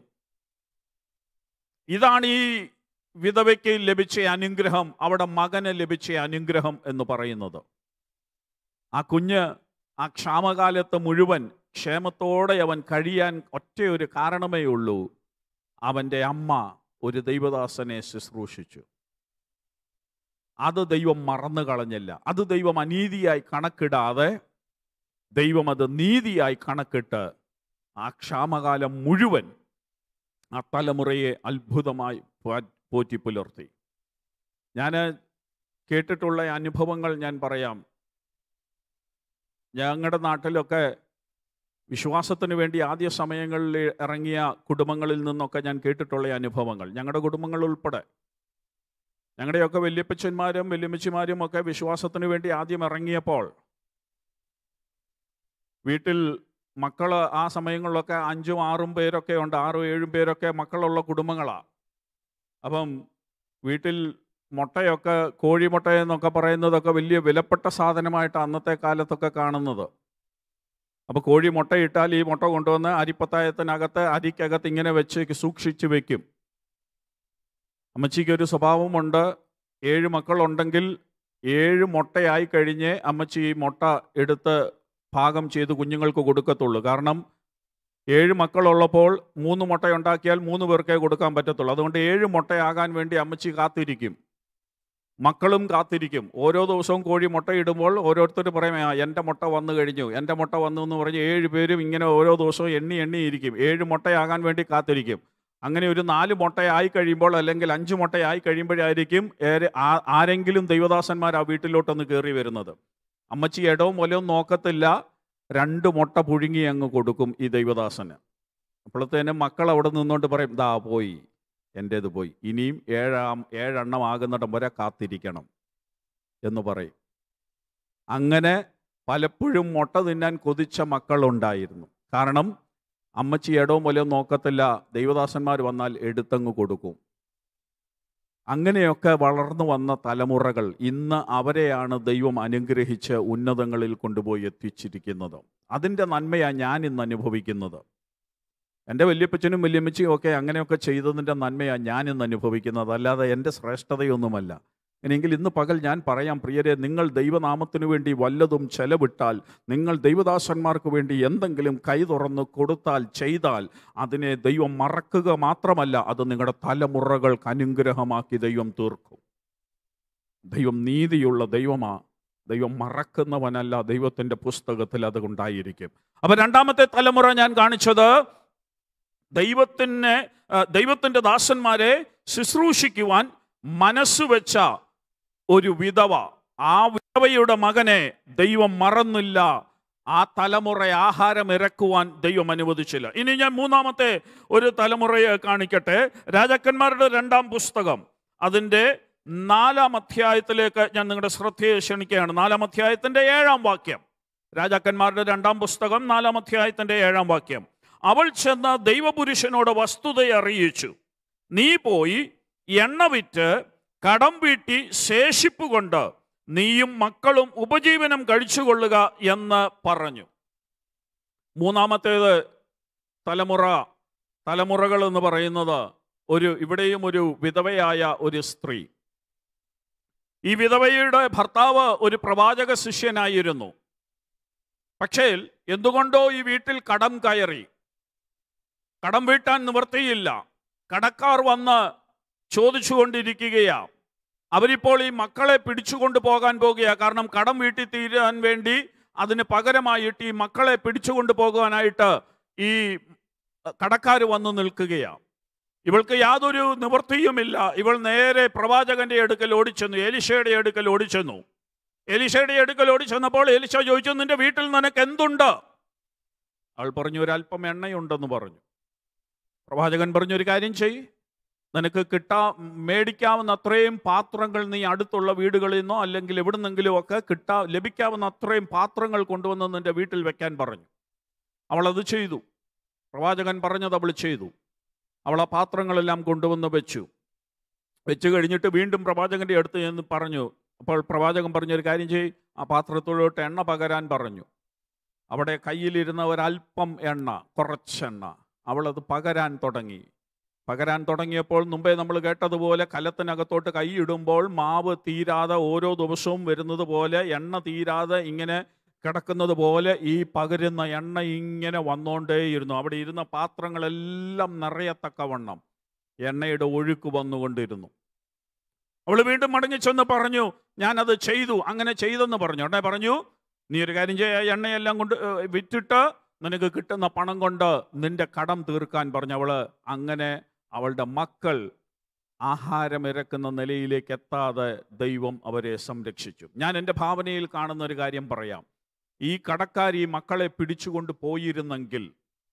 ഇതാണ് ഈ വിധവയ്ക്ക് ലഭിച്ച അനുഗ്രഹം അവിടെ മകന് ലഭിച്ച അനുഗ്രഹം എന്ന് പറയുന്നത് ആ കുഞ്ഞ് ആ ക്ഷാമകാലത്ത് മുഴുവൻ ക്ഷേമത്തോടെ അവൻ കഴിയാൻ ഒറ്റയൊരു കാരണമേ ഉള്ളൂ അവൻ്റെ അമ്മ ഒരു ദൈവദാസനെ ശുശ്രൂഷിച്ചു അത് ദൈവം മറന്നു കളഞ്ഞില്ല അത് ദൈവം അനീതിയായി കണക്കിടാതെ ദൈവം അത് നീതിയായി കണക്കിട്ട് ആ ക്ഷാമകാലം മുഴുവൻ ആ തലമുറയെ അത്ഭുതമായി പോ- പോറ്റി പുലർത്തി ഞാൻ കേട്ടിട്ടുള്ള അനുഭവങ്ങൾ ഞാൻ പറയാം ഞങ്ങളുടെ നാട്ടിലൊക്കെ വിശ്വാസത്തിന് വേണ്ടി ആദ്യ സമയങ്ങളിൽ ഇറങ്ങിയ കുടുംബങ്ങളിൽ നിന്നൊക്കെ ഞാൻ കേട്ടിട്ടുള്ള അനുഭവങ്ങൾ ഞങ്ങളുടെ കുടുംബങ്ങൾ ഉൾപ്പെടെ ഞങ്ങളുടെയൊക്കെ വല്യപ്പച്ചന്മാരും വല്യമ്മച്ചിമാരും ഒക്കെ വിശ്വാസത്തിന് വേണ്ടി ആദ്യം ഇറങ്ങിയപ്പോൾ വീട്ടിൽ മക്കൾ ആ സമയങ്ങളിലൊക്കെ അഞ്ചും ആറും പേരൊക്കെ ഉണ്ട് ആറും ഏഴും പേരൊക്കെ മക്കളുള്ള കുടുംബങ്ങളാണ് അപ്പം വീട്ടിൽ മുട്ടയൊക്കെ കോഴിമുട്ട എന്നൊക്കെ പറയുന്നതൊക്കെ വലിയ വിലപ്പെട്ട സാധനമായിട്ട് അന്നത്തെ കാലത്തൊക്കെ കാണുന്നത് അപ്പോൾ കോഴി മുട്ടയിട്ടാൽ ഈ മുട്ട കൊണ്ടുവന്ന് അരിപ്പത്തായത്തിനകത്ത് അരിക്കകത്ത് ഇങ്ങനെ വെച്ച് സൂക്ഷിച്ച് വെക്കും അമ്മച്ചിക്ക് ഒരു സ്വഭാവമുണ്ട് ഏഴ് മക്കളുണ്ടെങ്കിൽ ഏഴ് മുട്ടയായി കഴിഞ്ഞ് അമ്മച്ചി ഈ മുട്ട എടുത്ത് ഭാഗം ചെയ്ത് കുഞ്ഞുങ്ങൾക്ക് കൊടുക്കത്തുള്ളൂ കാരണം ഏഴ് മക്കളുള്ളപ്പോൾ മൂന്ന് മുട്ട ഉണ്ടാക്കിയാൽ മൂന്ന് പേർക്കേ കൊടുക്കാൻ പറ്റത്തുള്ളൂ അതുകൊണ്ട് ഏഴ് മുട്ടയാകാൻ വേണ്ടി അമ്മച്ചി കാത്തിരിക്കും മക്കളും കാത്തിരിക്കും ഓരോ ദിവസവും കോഴി മുട്ടയിടുമ്പോൾ ഓരോരുത്തർ പറയും "ആ, എൻ്റെ മുട്ട വന്നു കഴിഞ്ഞു എൻ്റെ മുട്ട വന്നു എന്ന് പറഞ്ഞ് ഏഴ് പേരും ഇങ്ങനെ ഓരോ ദിവസവും എണ്ണി എണ്ണി ഇരിക്കും ഏഴ് മുട്ടയാകാൻ വേണ്ടി കാത്തിരിക്കും അങ്ങനെ ഒരു നാല് മുട്ടയായി കഴിയുമ്പോൾ അല്ലെങ്കിൽ അഞ്ച് മുട്ടയായി കഴിയുമ്പോഴായിരിക്കും ഏറെ- ആ- ആരെങ്കിലും ദൈവദാസന്മാർ ആ വീട്ടിലോട്ടൊന്ന് കയറി വരുന്നത് അമ്മച്ചി ഇടവും വലവും നോക്കത്തില്ല രണ്ട് മുട്ട പുഴുങ്ങി അങ്ങ് കൊടുക്കും ഈ ദൈവദാസന് അപ്പോഴത്തേനും മക്കൾ അവിടെ നിന്നുകൊണ്ട് പറയും ദാ പോയി എൻ്റേത് പോയി ഇനിയും ഏഴാം ഏഴെണ്ണം ആകുന്നിടം വരെ കാത്തിരിക്കണം എന്ന് പറയും അങ്ങനെ പലപ്പോഴും മുട്ട തിന്നാൻ കൊതിച്ച മക്കളുണ്ടായിരുന്നു കാരണം അമ്മച്ചി ഇടവും വലവും നോക്കത്തില്ല ദൈവദാസന്മാർ വന്നാൽ എടുത്തങ്ങ് കൊടുക്കും അങ്ങനെയൊക്കെ വളർന്നു വന്ന തലമുറകൾ ഇന്ന് അവരെയാണ് ദൈവം അനുഗ്രഹിച്ച് ഉന്നതങ്ങളിൽ കൊണ്ടുപോയി എത്തിച്ചിരിക്കുന്നത് അതിൻ്റെ നന്മയാണ് ഞാൻ ഇന്ന് അനുഭവിക്കുന്നത് എൻ്റെ വല്യപ്പച്ചനും വല്യമ്മച്ചിയും ഒക്കെ അങ്ങനെയൊക്കെ ചെയ്തതിൻ്റെ നന്മയാണ് ഞാൻ ഇന്ന് അനുഭവിക്കുന്നത് അല്ലാതെ എൻ്റെ ശ്രേഷ്ഠതയൊന്നുമല്ല എങ്കിൽ ഇന്ന് പകൽ ഞാൻ പറയാം പ്രിയരെ നിങ്ങൾ ദൈവനാമത്തിനു വേണ്ടി വല്ലതും ചെലവിട്ടാൽ നിങ്ങൾ ദൈവദാസന്മാർക്ക് വേണ്ടി എന്തെങ്കിലും കൈ തുറന്ന് കൊടുത്താൽ ചെയ്താൽ അതിനെ ദൈവം മറക്കുക മാത്രമല്ല അത് നിങ്ങളുടെ തലമുറകൾക്ക് അനുഗ്രഹമാക്കി ദൈവം തീർക്കും ദൈവം നീതിയുള്ള ദൈവമാ ദൈവം മറക്കുന്നവനല്ല ദൈവത്തിൻ്റെ പുസ്തകത്തിൽ അത് ഉണ്ടായിരിക്കും അപ്പം രണ്ടാമത്തെ തലമുറ ഞാൻ കാണിച്ചത് ദൈവത്തിനെ ആ, ദൈവത്തിൻ്റെ ദാസന്മാരെ ശുശ്രൂഷിക്കുവാൻ മനസ്സ് വെച്ച ഒരു വിധവ ആ വിധവയുടെ മകനെ ദൈവം മറന്നില്ല ആ തലമുറ ആഹാരം ഇറക്കുവാൻ ദൈവം അനുവദിച്ചില്ല ഇനി ഞാൻ മൂന്നാമത്തെ ഒരു തലമുറയെ കാണിക്കട്ടെ രാജാക്കന്മാരുടെ രണ്ടാം പുസ്തകം അതിൻ്റെ നാലാം അധ്യായത്തിലേക്ക് ഞാൻ നിങ്ങളുടെ ശ്രദ്ധയെ ക്ഷണിക്കുകയാണ് നാലാം അധ്യായത്തിൻ്റെ ഏഴാം വാക്യം രാജാക്കന്മാരുടെ രണ്ടാം പുസ്തകം നാലാം അധ്യായത്തിൻ്റെ ഏഴാം വാക്യം അവൾ ചെന്ന് ദൈവപുരുഷനോട് വസ്തുതയെ അറിയിച്ചു നീ പോയി എണ്ണ വിറ്റ് കടം വീട്ടി ശേഷിപ്പ് കൊണ്ട് നീയും മക്കളും ഉപജീവനം കഴിച്ചുകൊള്ളുക എന്ന് പറഞ്ഞു മൂന്നാമത്തേത് തലമുറ തലമുറകൾ എന്ന് പറയുന്നത് ഒരു ഇവിടെയും ഒരു വിധവയായ ഒരു സ്ത്രീ ഈ വിധവയുടെ ഭർത്താവ് ഒരു പ്രവാചക ശിഷ്യനായിരുന്നു പക്ഷേ എന്തുകൊണ്ടോ ഈ വീട്ടിൽ കടം കയറി കടം വീട്ടാൻ നിവർത്തിയില്ല കടക്കാർ വന്ന് ചോദിച്ചുകൊണ്ടിരിക്കുകയാ അവരിപ്പോൾ ഈ മക്കളെ പിടിച്ചുകൊണ്ട് പോകാൻ പോകുകയാണ് കാരണം കടം വീട്ടി തീരാൻ വേണ്ടി അതിന് പകരമായിട്ട് ഈ മക്കളെ പിടിച്ചുകൊണ്ട് പോകാനായിട്ട് ഈ കടക്കാർ വന്നു നിൽക്കുകയാണ് ഇവൾക്ക് യാതൊരു നിവൃത്തിയുമില്ല ഇവൾ നേരെ പ്രവാചകന്റെ അടുക്കൽ ഓടിച്ചെന്നു എലിശയുടെ അടുക്കൽ ഓടിച്ചെന്നു എലിശയുടെ അടുക്കൽ ഓടിച്ചെന്നപ്പോൾ എലിശ ചോദിച്ചു നിന്റെ വീട്ടിൽ നിനക്ക് എന്തുണ്ട് അവൾ പറഞ്ഞു ഒരല്പം എണ്ണയുണ്ടെന്ന് പറഞ്ഞു പ്രവാചകൻ പറഞ്ഞു ഒരു കാര്യം ചെയ് നിനക്ക് കിട്ടാ മേടിക്കാവുന്ന അത്രയും പാത്രങ്ങൾ നീ അടുത്തുള്ള വീടുകളിൽ നിന്നോ അല്ലെങ്കിൽ എവിടുന്നെങ്കിലും ഒക്കെ കിട്ടാ ലഭിക്കാവുന്ന അത്രയും പാത്രങ്ങൾ കൊണ്ടുവന്ന് നിന്റെ വീട്ടിൽ വെക്കാൻ പറഞ്ഞു അവൾ അത് ചെയ്തു പ്രവാചകൻ പറഞ്ഞത് അവൾ ചെയ്തു അവൾ ആ പാത്രങ്ങളെല്ലാം കൊണ്ടുവന്ന് വെച്ചു വെച്ച് കഴിഞ്ഞിട്ട് വീണ്ടും പ്രവാചകന്റെ അടുത്ത് എന്ന് പറഞ്ഞു അപ്പോൾ പ്രവാചകൻ പറഞ്ഞൊരു കാര്യം ചെയ് ആ പാത്രത്തിലോട്ട് എണ്ണ പകരാൻ പറഞ്ഞു അവിടെ കയ്യിലിരുന്ന ഒരല്പം എണ്ണ കുറച്ചെണ്ണ അവളത് പകരാൻ തുടങ്ങി പകരാൻ തുടങ്ങിയപ്പോൾ മുമ്പേ നമ്മൾ കേട്ടതുപോലെ കലത്തിനകത്തോട്ട് കൈയിടുമ്പോൾ മാവ് തീരാതെ ഓരോ ദിവസവും വരുന്നത് പോലെ എണ്ണ തീരാതെ ഇങ്ങനെ കിടക്കുന്നത് പോലെ ഈ പകരുന്ന എണ്ണ ഇങ്ങനെ വന്നുകൊണ്ടേയിരുന്നു അവിടെ ഇരുന്ന പാത്രങ്ങളെല്ലാം നിറയത്തക്കവണ്ണം എണ്ണയുടെ ഒഴുക്ക് വന്നുകൊണ്ടിരുന്നു അവൾ വീണ്ടും മടങ്ങി ചെന്ന് പറഞ്ഞു ഞാനത് ചെയ്തു അങ്ങനെ ചെയ്തെന്ന് പറഞ്ഞു ഉടനെ പറഞ്ഞു നീ ഒരു കാര്യം ചെയ്യാ എണ്ണയെല്ലാം കൊണ്ട് ഏഹ്, വിറ്റിട്ട് നിനക്ക് കിട്ടുന്ന പണം കൊണ്ട് നിന്റെ കടം തീർക്കാൻ പറഞ്ഞു അവള് അങ്ങനെ അവളുടെ മക്കൾ ആഹാരം ഇറക്കുന്ന നിലയിലേക്ക് എത്താതെ ദൈവം അവരെ സംരക്ഷിച്ചു ഞാൻ എൻ്റെ ഭാവനയിൽ കാണുന്ന ഒരു കാര്യം പറയാം ഈ കടക്കാർ ഈ മക്കളെ പിടിച്ചുകൊണ്ട് പോയിരുന്നെങ്കിൽ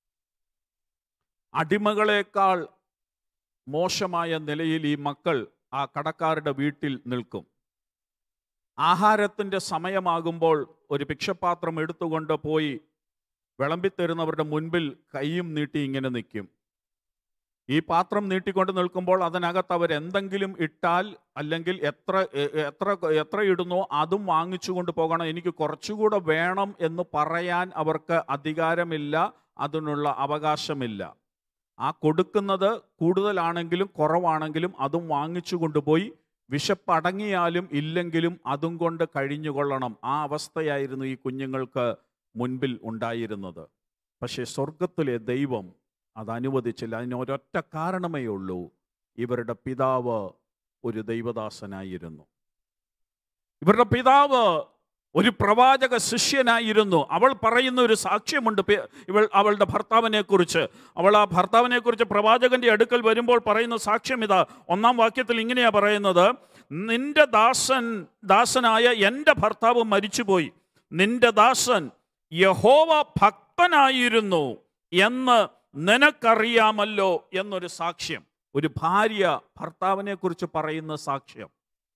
അടിമകളെക്കാൾ മോശമായ നിലയിൽ ഈ മക്കൾ ആ കടക്കാരുടെ വീട്ടിൽ നിൽക്കും ആഹാരത്തിൻ്റെ സമയമാകുമ്പോൾ ഒരു ഭിക്ഷപാത്രം എടുത്തുകൊണ്ട് പോയി വിളമ്പിത്തരുന്നവരുടെ മുൻപിൽ കൈയും നീട്ടി ഇങ്ങനെ നിൽക്കും ഈ പാത്രം നീട്ടിക്കൊണ്ട് നിൽക്കുമ്പോൾ അതിനകത്ത് അവർ എന്തെങ്കിലും ഇട്ടാൽ അല്ലെങ്കിൽ എത്ര എ- എത്ര എത്ര ഇടുന്നോ അതും വാങ്ങിച്ചു കൊണ്ട് പോകണം എനിക്ക് കുറച്ചുകൂടെ വേണം എന്ന് പറയാൻ അവർക്ക് അധികാരമില്ല അതിനുള്ള അവകാശമില്ല ആ കൊടുക്കുന്നത് കൂടുതലാണെങ്കിലും കുറവാണെങ്കിലും അതും വാങ്ങിച്ചു കൊണ്ടുപോയി വിശപ്പടങ്ങിയാലും ഇല്ലെങ്കിലും അതും കൊണ്ട് കഴിഞ്ഞുകൊള്ളണം ആ അവസ്ഥയായിരുന്നു ഈ കുഞ്ഞുങ്ങൾക്ക് മുൻപിൽ ഉണ്ടായിരുന്നത് പക്ഷേ സ്വർഗത്തിലെ ദൈവം അത് അനുവദിച്ചില്ല അതിന് ഒരൊറ്റ കാരണമേ ഉള്ളൂ ഇവരുടെ പിതാവ് ഒരു ദൈവദാസനായിരുന്നു ഇവരുടെ പിതാവ് ഒരു പ്രവാചക ശിഷ്യനായിരുന്നു അവൾ പറയുന്ന ഒരു സാക്ഷ്യമുണ്ട് പേ- ഇവൾ അവളുടെ ഭർത്താവിനെ കുറിച്ച് അവൾ ആ ഭർത്താവിനെ കുറിച്ച് പ്രവാചകന്റെ അടുക്കൽ വരുമ്പോൾ പറയുന്ന സാക്ഷ്യം ഇതാ ഒന്നാം വാക്യത്തിൽ ഇങ്ങനെയാ പറയുന്നത് നിന്റെ ദാസൻ ദാസനായ എൻ്റെ ഭർത്താവ് മരിച്ചുപോയി നിന്റെ ദാസൻ യഹോവ ഭക്തനായിരുന്നു എന്ന് നിനക്കറിയാമല്ലോ എന്നൊരു സാക്ഷ്യം ഒരു ഭാര്യ ഭർത്താവിനെ കുറിച്ച് പറയുന്ന സാക്ഷ്യം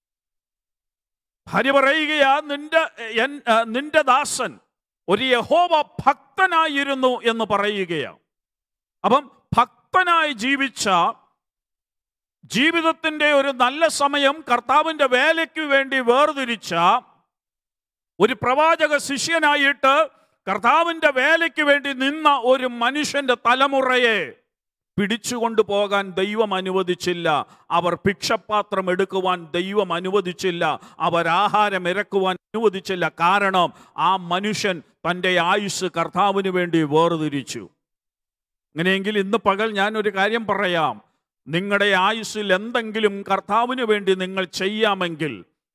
ഭാര്യ പറയുകയാ നിന്റെ എൻ- ആ, നിന്റെ ദാസൻ ഒരു യഹോവ ഭക്തനായിരുന്നു എന്ന് പറയുകയാണ് അപ്പം ഭക്തനായി ജീവിച്ച ജീവിതത്തിൻ്റെ ഒരു നല്ല സമയം കർത്താവിൻ്റെ വേലയ്ക്ക് വേണ്ടി വേർതിരിച്ച ഒരു പ്രവാചക ശിഷ്യനായിട്ട് കർത്താവിൻ്റെ വേലയ്ക്ക് വേണ്ടി നിന്ന ഒരു മനുഷ്യന്റെ തലമുറയെ പിടിച്ചുകൊണ്ടു പോകാൻ ദൈവം അനുവദിച്ചില്ല അവർ ഭിക്ഷപാത്രം എടുക്കുവാൻ ദൈവം അനുവദിച്ചില്ല അവർ ആഹാരം ഇറക്കുവാൻ അനുവദിച്ചില്ല കാരണം ആ മനുഷ്യൻ തൻ്റെ ആയുസ് കർത്താവിന് വേണ്ടി വേർതിരിച്ചു അങ്ങനെയെങ്കിൽ ഇന്ന് പകൽ ഞാൻ ഒരു കാര്യം പറയാം നിങ്ങളുടെ ആയുസ്സിൽ എന്തെങ്കിലും കർത്താവിന് വേണ്ടി നിങ്ങൾ ചെയ്യാമെങ്കിൽ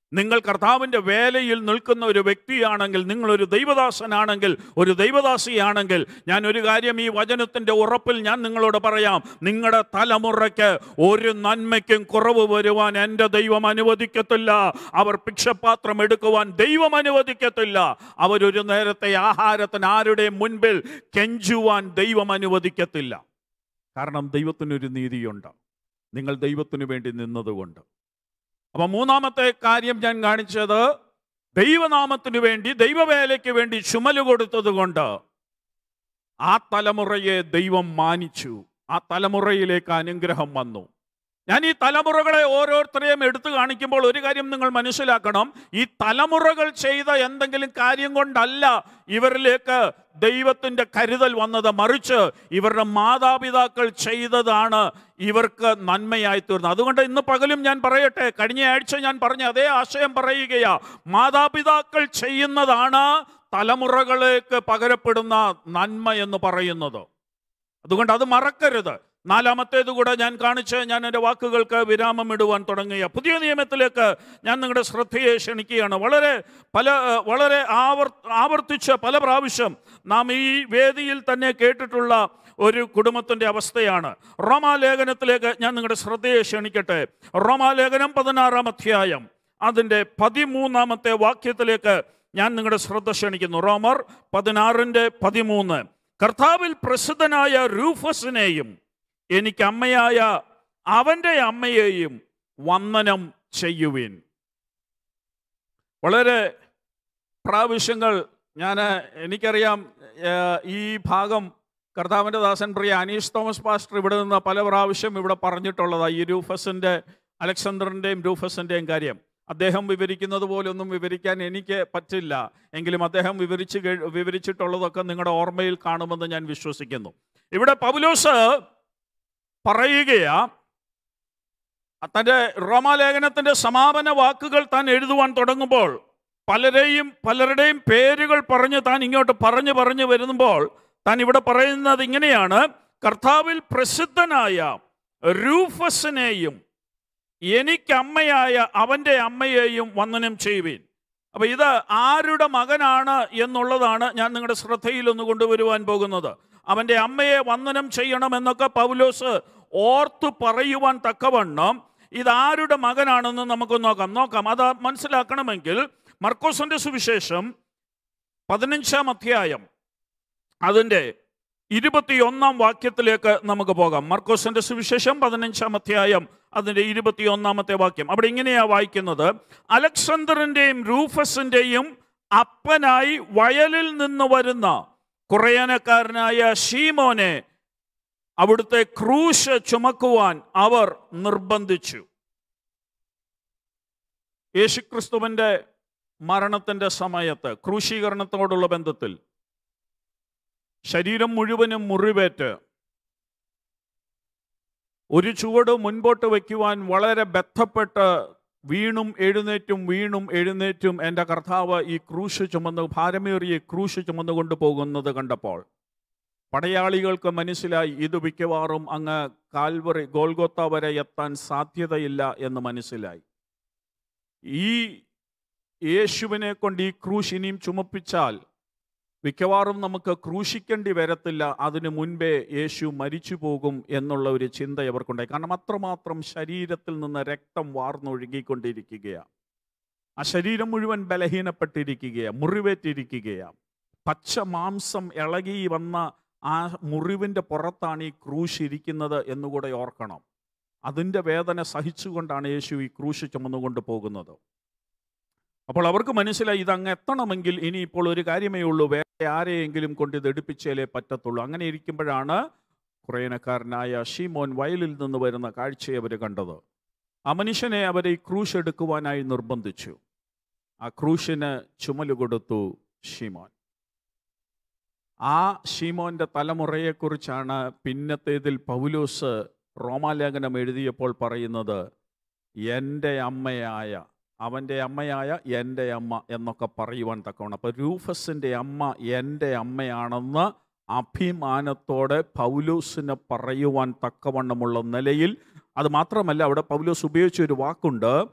നിങ്ങൾ കർത്താവിൻ്റെ വേലയിൽ നിൽക്കുന്ന ഒരു വ്യക്തിയാണെങ്കിൽ നിങ്ങളൊരു ദൈവദാസനാണെങ്കിൽ ഒരു ദൈവദാസിയാണെങ്കിൽ ഞാൻ ഒരു കാര്യം ഈ വചനത്തിൻ്റെ ഉറപ്പിൽ ഞാൻ നിങ്ങളോട് പറയാം നിങ്ങളുടെ തലമുറയ്ക്ക് ഒരു നന്മയ്ക്കും കുറവ് വരുവാൻ എൻ്റെ ദൈവം അനുവദിക്കത്തില്ല അവർ ഭിക്ഷപാത്രം എടുക്കുവാൻ ദൈവം അനുവദിക്കത്തില്ല അവരൊരു നേരത്തെ ആഹാരത്തിന് ആരുടെയും മുൻപിൽ കെഞ്ചുവാൻ ദൈവം അനുവദിക്കത്തില്ല കാരണം ദൈവത്തിനൊരു നീതിയുണ്ട് നിങ്ങൾ ദൈവത്തിനു വേണ്ടി നിന്നതുകൊണ്ട് അപ്പൊ മൂന്നാമത്തെ കാര്യം ഞാൻ കാണിച്ചത് ദൈവനാമത്തിനു വേണ്ടി ദൈവവേലയ്ക്ക് വേണ്ടി ചുമല് കൊടുത്തത് കൊണ്ട് ആ തലമുറയെ ദൈവം മാനിച്ചു ആ തലമുറയിലേക്ക് അനുഗ്രഹം വന്നു ഞാൻ ഈ തലമുറകളെ ഓരോരുത്തരെയും എടുത്തു കാണിക്കുമ്പോൾ ഒരു കാര്യം നിങ്ങൾ മനസ്സിലാക്കണം ഈ തലമുറകൾ ചെയ്ത എന്തെങ്കിലും കാര്യം കൊണ്ടല്ല ഇവരിലേക്ക് ദൈവത്തിൻ്റെ കരുതൽ വന്നത് മറിച്ച് ഇവരുടെ മാതാപിതാക്കൾ ചെയ്തതാണ് ഇവർക്ക് നന്മയായി തീർന്നത് അതുകൊണ്ട് ഇന്ന് പകലും ഞാൻ പറയട്ടെ കഴിഞ്ഞ ആഴ്ച ഞാൻ പറഞ്ഞ അതേ ആശയം പറയുകയാ മാതാപിതാക്കൾ ചെയ്യുന്നതാണ് തലമുറകളിലേക്ക് പകരപ്പെടുന്ന നന്മ എന്ന് പറയുന്നത് അതുകൊണ്ട് അത് മറക്കരുത് നാലാമത്തേത് കൂടെ ഞാൻ കാണിച്ച് ഞാൻ എൻ്റെ വാക്കുകൾക്ക് വിരാമം ഇടുവാൻ തുടങ്ങിയ പുതിയ നിയമത്തിലേക്ക് ഞാൻ നിങ്ങളുടെ ശ്രദ്ധയെ ക്ഷണിക്കുകയാണ് വളരെ പല വളരെ ആവർ ആവർത്തിച്ച് പല പ്രാവശ്യം നാം ഈ വേദിയിൽ തന്നെ കേട്ടിട്ടുള്ള ഒരു കുടുംബത്തിൻ്റെ അവസ്ഥയാണ് റോമാലേഖനത്തിലേക്ക് ഞാൻ നിങ്ങളുടെ ശ്രദ്ധയെ ക്ഷണിക്കട്ടെ റോമാലേഖനം പതിനാറാം അധ്യായം അതിൻ്റെ പതിമൂന്നാമത്തെ വാക്യത്തിലേക്ക് ഞാൻ നിങ്ങളുടെ ശ്രദ്ധ ക്ഷണിക്കുന്നു റോമർ പതിനാറിൻ്റെ പതിമൂന്ന് കർത്താവിൽ പ്രസിദ്ധനായ റൂഫസിനെയും എനിക്ക് അമ്മയായ അവൻ്റെ അമ്മയെയും വന്ദനം ചെയ്യുവിൻ വളരെ പ്രാവശ്യങ്ങൾ ഞാൻ എനിക്കറിയാം ഏഹ്, ഈ ഭാഗം കർത്താവിൻ്റെ ദാസൻ പ്രിയ അനീഷ് തോമസ് പാസ്റ്റർ ഇവിടെ നിന്ന് പല പ്രാവശ്യം ഇവിടെ പറഞ്ഞിട്ടുള്ളതാണ് ഈ രൂഫസിൻ്റെ അലക്സാണ്ടറിൻ്റെയും രൂഫസിൻ്റെയും കാര്യം അദ്ദേഹം വിവരിക്കുന്നത് പോലൊന്നും വിവരിക്കാൻ എനിക്ക് പറ്റില്ല എങ്കിലും അദ്ദേഹം വിവരിച്ച് കഴി- വിവരിച്ചിട്ടുള്ളതൊക്കെ നിങ്ങളുടെ ഓർമ്മയിൽ കാണുമെന്ന് ഞാൻ വിശ്വസിക്കുന്നു ഇവിടെ പൗലോസ് പറയുകയാ തൻ്റെ റോമാലേഖനത്തിൻ്റെ സമാപന വാക്കുകൾ താൻ എഴുതുവാൻ തുടങ്ങുമ്പോൾ പലരെയും പലരുടെയും പേരുകൾ പറഞ്ഞ് താൻ ഇങ്ങോട്ട് പറഞ്ഞു പറഞ്ഞു വരുമ്പോൾ താൻ ഇവിടെ പറയുന്നത് ഇങ്ങനെയാണ് കർത്താവിൽ പ്രസിദ്ധനായ രൂഫസിനെയും എനിക്ക് അമ്മയായ അവൻ്റെ അമ്മയെയും വന്ദനം ചെയ്യുവീൻ അപ്പൊ ഇത് ആരുടെ മകനാണ് എന്നുള്ളതാണ് ഞാൻ നിങ്ങളുടെ ശ്രദ്ധയിൽ ഒന്ന് കൊണ്ടുവരുവാൻ പോകുന്നത് അവൻ്റെ അമ്മയെ വന്ദനം ചെയ്യണമെന്നൊക്കെ പൗലോസ് ഓർത്തു പറയുവാൻ തക്കവണ്ണം ഇതാരുടെ മകനാണെന്ന് നമുക്ക് നോക്കാം നോക്കാം അത് മനസ്സിലാക്കണമെങ്കിൽ മർക്കോസിന്റെ സുവിശേഷം പതിനഞ്ചാം അധ്യായം അതിൻ്റെ ഇരുപത്തിയൊന്നാം വാക്യത്തിലേക്ക് നമുക്ക് പോകാം മർക്കോസിന്റെ സുവിശേഷം പതിനഞ്ചാം അധ്യായം അതിൻ്റെ ഇരുപത്തിയൊന്നാമത്തെ വാക്യം അവിടെ ഇങ്ങനെയാ വായിക്കുന്നത് അലക്സാണ്ടറിൻ്റെയും റൂഫസിൻ്റെയും അപ്പനായി വയലിൽ നിന്ന് വരുന്ന കുറയനക്കാരനായ ഷീമോനെ അവിടുത്തെ ക്രൂശ് ചുമക്കുവാൻ അവർ നിർബന്ധിച്ചു യേശുക്രിസ്തുവിൻ്റെ മരണത്തിൻ്റെ സമയത്ത് ക്രൂശീകരണത്തോടുള്ള ബന്ധത്തിൽ ശരീരം മുഴുവനും മുറിവേറ്റ് ഒരു ചുവട് മുൻപോട്ട് വയ്ക്കുവാൻ വളരെ ബന്ധപ്പെട്ട് വീണും എഴുന്നേറ്റും വീണും എഴുന്നേറ്റും എൻ്റെ കർത്താവ് ഈ ക്രൂശ് ചുമന്ന് ഭാരമേറിയ ക്രൂശ് ചുമന്നു കൊണ്ടുപോകുന്നത് കണ്ടപ്പോൾ പടയാളികൾക്ക് മനസ്സിലായി ഇത് മിക്കവാറും അങ്ങ് കാൽവറി ഗോൽഗോത്ത വരെ എത്താൻ സാധ്യതയില്ല എന്ന് മനസ്സിലായി ഈ യേശുവിനെ കൊണ്ട് ഈ ക്രൂശ് ഇനിയും ചുമപ്പിച്ചാൽ മിക്കവാറും നമുക്ക് ക്രൂശിക്കേണ്ടി വരത്തില്ല അതിനു മുൻപേ യേശു മരിച്ചു പോകും എന്നുള്ള ഒരു ചിന്ത അവർക്കുണ്ടായി കാരണം അത്രമാത്രം ശരീരത്തിൽ നിന്ന് രക്തം വാർന്നൊഴുകിക്കൊണ്ടിരിക്കുകയാണ് ആ ശരീരം മുഴുവൻ ബലഹീനപ്പെട്ടിരിക്കുകയാണ് മുറിവേറ്റിരിക്കുകയാണ് പച്ച മാംസം ഇളകി വന്ന ആ മുറിവിൻ്റെ പുറത്താണ് ഈ ക്രൂശ് ഇരിക്കുന്നത് എന്നുകൂടെ ഓർക്കണം അതിൻ്റെ വേദന സഹിച്ചുകൊണ്ടാണ് യേശു ഈ ക്രൂശ് ചുമന്നുകൊണ്ട് പോകുന്നത് അപ്പോൾ അവർക്ക് മനസ്സിലായി ഇത് അങ്ങ് എത്തണമെങ്കിൽ ഇനി ഇപ്പോൾ ഒരു കാര്യമേ ഉള്ളൂ വേറെ ആരെയെങ്കിലും കൊണ്ട് ഇത് എടുപ്പിച്ചാലേ പറ്റത്തുള്ളൂ അങ്ങനെ ഇരിക്കുമ്പോഴാണ് കുറേനക്കാരനായ ഷീമോൻ വയലിൽ നിന്ന് വരുന്ന കാഴ്ചയെ അവർ കണ്ടത് ആ മനുഷ്യനെ അവരെ ഈ ക്രൂശ് എടുക്കുവാനായി നിർബന്ധിച്ചു ആ ക്രൂശിന് ചുമല് കൊടുത്തു ഷീമോൻ ആ ഷീമോന്റെ തലമുറയെക്കുറിച്ചാണ് പിന്നത്തേതിൽ പൗലോസ് റോമാലേഖനം എഴുതിയപ്പോൾ പറയുന്നത് എൻ്റെ അമ്മയായ അവൻ്റെ അമ്മയായ എൻ്റെ അമ്മ എന്നൊക്കെ പറയുവാൻ തക്കവണ്ണം അപ്പോൾ രൂഫസിൻ്റെ അമ്മ എൻ്റെ അമ്മയാണെന്ന് അഭിമാനത്തോടെ പൗലോസിന് പറയുവാൻ തക്കവണ്ണമുള്ള നിലയിൽ അത് മാത്രമല്ല അവിടെ പൗലോസ് ഉപയോഗിച്ച ഒരു വാക്കുണ്ട്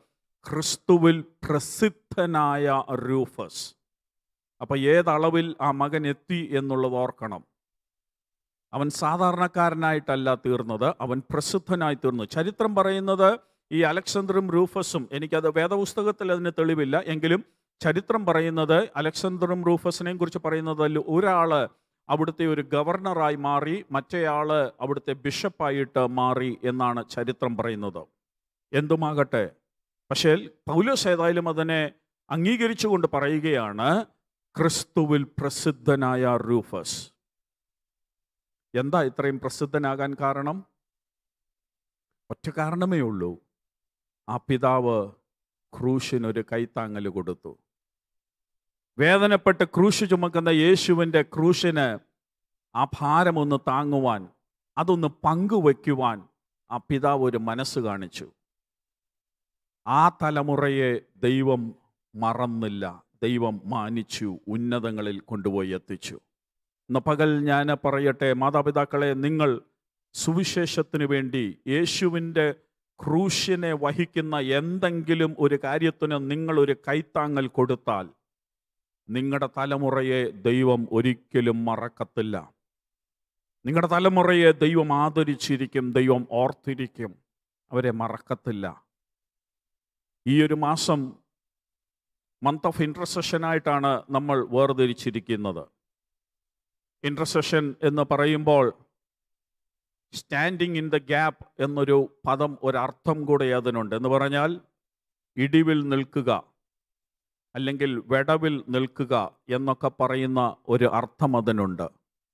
ക്രിസ്തുവിൽ പ്രസിദ്ധനായ റൂഫസ് അപ്പം ഏതളവിൽ ആ മകൻ എത്തി എന്നുള്ളത് ഓർക്കണം അവൻ സാധാരണക്കാരനായിട്ടല്ല തീർന്നത് അവൻ പ്രസിദ്ധനായി തീർന്നു ചരിത്രം പറയുന്നത് ഈ അലക്സാണ്ടറും റൂഫസും എനിക്കത് വേദപുസ്തകത്തിൽ അതിന് തെളിവില്ല എങ്കിലും ചരിത്രം പറയുന്നത് അലക്സാണ്ടറും റൂഫസിനെയും കുറിച്ച് പറയുന്നതിൽ ഒരാൾ അവിടുത്തെ ഒരു ഗവർണറായി മാറി മറ്റേയാള് അവിടുത്തെ ബിഷപ്പായിട്ട് മാറി എന്നാണ് ചരിത്രം പറയുന്നത് എന്തുമാകട്ടെ പക്ഷേ പൗലോസ് ഏതായാലും അതിനെ അംഗീകരിച്ചുകൊണ്ട് പറയുകയാണ് ക്രിസ്തുവിൽ പ്രസിദ്ധനായ റൂഫസ് എന്താ ഇത്രയും പ്രസിദ്ധനാകാൻ കാരണം ഒറ്റ കാരണമേ ഉള്ളൂ ആ പിതാവ് ക്രൂശിനൊരു കൈത്താങ്ങൽ കൊടുത്തു വേദനപ്പെട്ട് ക്രൂശ് ചുമക്കുന്ന യേശുവിൻ്റെ ക്രൂശിന് ആ ഭാരമൊന്ന് താങ്ങുവാൻ അതൊന്ന് പങ്കുവയ്ക്കുവാൻ ആ പിതാവ് ഒരു മനസ്സ് കാണിച്ചു ആ തലമുറയെ ദൈവം മറന്നില്ല ദൈവം മാനിച്ചു ഉന്നതങ്ങളിൽ കൊണ്ടുപോയി എത്തിച്ചു ഇന്ന് പകൽ ഞാൻ പറയട്ടെ മാതാപിതാക്കളെ നിങ്ങൾ സുവിശേഷത്തിന് വേണ്ടി യേശുവിൻ്റെ ക്രൂശിനെ വഹിക്കുന്ന എന്തെങ്കിലും ഒരു കാര്യത്തിന് നിങ്ങൾ ഒരു കൈത്താങ്ങൽ കൊടുത്താൽ നിങ്ങളുടെ തലമുറയെ ദൈവം ഒരിക്കലും മറക്കത്തില്ല നിങ്ങളുടെ തലമുറയെ ദൈവം ആദരിച്ചിരിക്കും ദൈവം ഓർത്തിരിക്കും അവരെ മറക്കത്തില്ല ഈ ഒരു മാസം മന്ത് ഓഫ് ഇൻട്രസെഷനായിട്ടാണ് നമ്മൾ വേർതിരിച്ചിരിക്കുന്നത് ഇൻട്രസെഷൻ എന്ന് പറയുമ്പോൾ സ്റ്റാൻഡിങ് ഇൻ ദ ഗ്യാപ്പ് എന്നൊരു പദം ഒരർത്ഥം കൂടെ അതിനുണ്ട് എന്ന് പറഞ്ഞാൽ ഇടിവിൽ നിൽക്കുക അല്ലെങ്കിൽ വെടവിൽ നിൽക്കുക എന്നൊക്കെ പറയുന്ന ഒരു അർത്ഥം അതിനുണ്ട്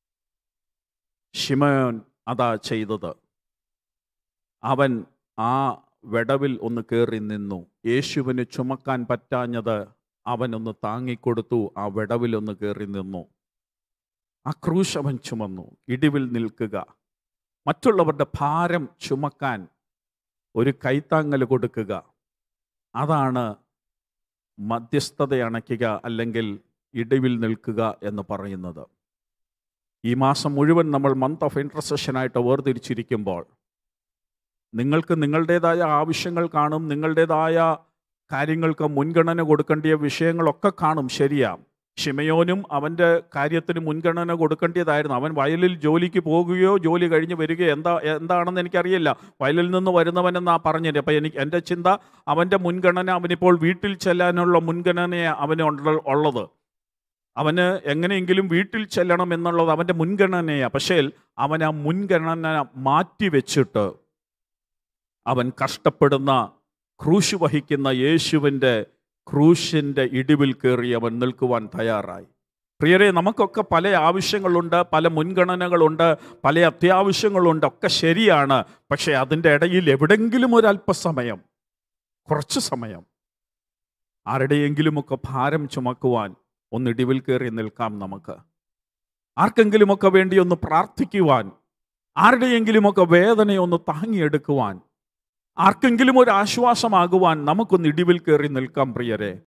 ഷിമയോൻ അതാ ചെയ്തത് അവൻ ആ വെടവിൽ ഒന്ന് കയറി നിന്നു യേശുവിന് ചുമക്കാൻ പറ്റാഞ്ഞത് അവനൊന്ന് താങ്ങിക്കൊടുത്തു ആ വെടവിലൊന്ന് കയറി നിന്നു ആ ക്രൂശ് അവൻ ചുമന്നു ഇടിവിൽ നിൽക്കുക മറ്റുള്ളവരുടെ ഭാരം ചുമക്കാൻ ഒരു കൈത്താങ്ങൽ കൊടുക്കുക അതാണ് മധ്യസ്ഥത അണയ്ക്കുക അല്ലെങ്കിൽ ഇടിവിൽ നിൽക്കുക എന്ന് പറയുന്നത് ഈ മാസം മുഴുവൻ നമ്മൾ മന്ത് ഓഫ് ഇൻട്രസെഷനായിട്ട് വേർതിരിച്ചിരിക്കുമ്പോൾ നിങ്ങൾക്ക് നിങ്ങളുടേതായ ആവശ്യങ്ങൾ കാണും നിങ്ങളുടേതായ കാര്യങ്ങൾക്ക് മുൻഗണന കൊടുക്കേണ്ടിയ വിഷയങ്ങളൊക്കെ കാണും ശരിയാ ഷിമയോനും അവൻ്റെ കാര്യത്തിന് മുൻഗണന കൊടുക്കേണ്ടതായിരുന്നു അവൻ വയലിൽ ജോലിക്ക് പോകുകയോ ജോലി കഴിഞ്ഞ് വരികയോ എന്താ എന്താണെന്ന് എനിക്കറിയില്ല വയലിൽ നിന്ന് വരുന്നവനെന്നാ പറഞ്ഞത് അപ്പം എനിക്ക് എൻ്റെ ചിന്ത അവൻ്റെ മുൻഗണന അവനിപ്പോൾ വീട്ടിൽ ചെല്ലാനുള്ള മുൻഗണനയാണ് അവന് ഉള്ള- ഉള്ളത് അവന് എങ്ങനെയെങ്കിലും വീട്ടിൽ ചെല്ലണം എന്നുള്ളത് അവൻ്റെ മുൻഗണനയാണ് പക്ഷേ അവൻ ആ മുൻഗണന മാറ്റി വെച്ചിട്ട് അവൻ കഷ്ടപ്പെടുന്ന ക്രൂശ് വഹിക്കുന്ന യേശുവിൻ്റെ ക്രൂശിൻ്റെ ഇടിവിൽ കയറി അവൻ നിൽക്കുവാൻ തയ്യാറായി പ്രിയരെ നമുക്കൊക്കെ പല ആവശ്യങ്ങളുണ്ട് പല മുൻഗണനകളുണ്ട് പല അത്യാവശ്യങ്ങളുണ്ട് ഒക്കെ ശരിയാണ് പക്ഷേ അതിൻ്റെ ഇടയിൽ എവിടെങ്കിലും ഒരു അല്പസമയം കുറച്ച് സമയം ആരുടെയെങ്കിലുമൊക്കെ ഭാരം ചുമക്കുവാൻ ഒന്ന് ഇടിവിൽ കയറി നിൽക്കാം നമുക്ക് ആർക്കെങ്കിലുമൊക്കെ വേണ്ടി ഒന്ന് പ്രാർത്ഥിക്കുവാൻ ആരുടെയെങ്കിലുമൊക്കെ വേദനയൊന്ന് താങ്ങിയെടുക്കുവാൻ ആർക്കെങ്കിലും ഒരു ആശ്വാസമാകുവാൻ നമുക്കൊന്ന് ഇടിവിൽ കയറി നിൽക്കാം പ്രിയരെ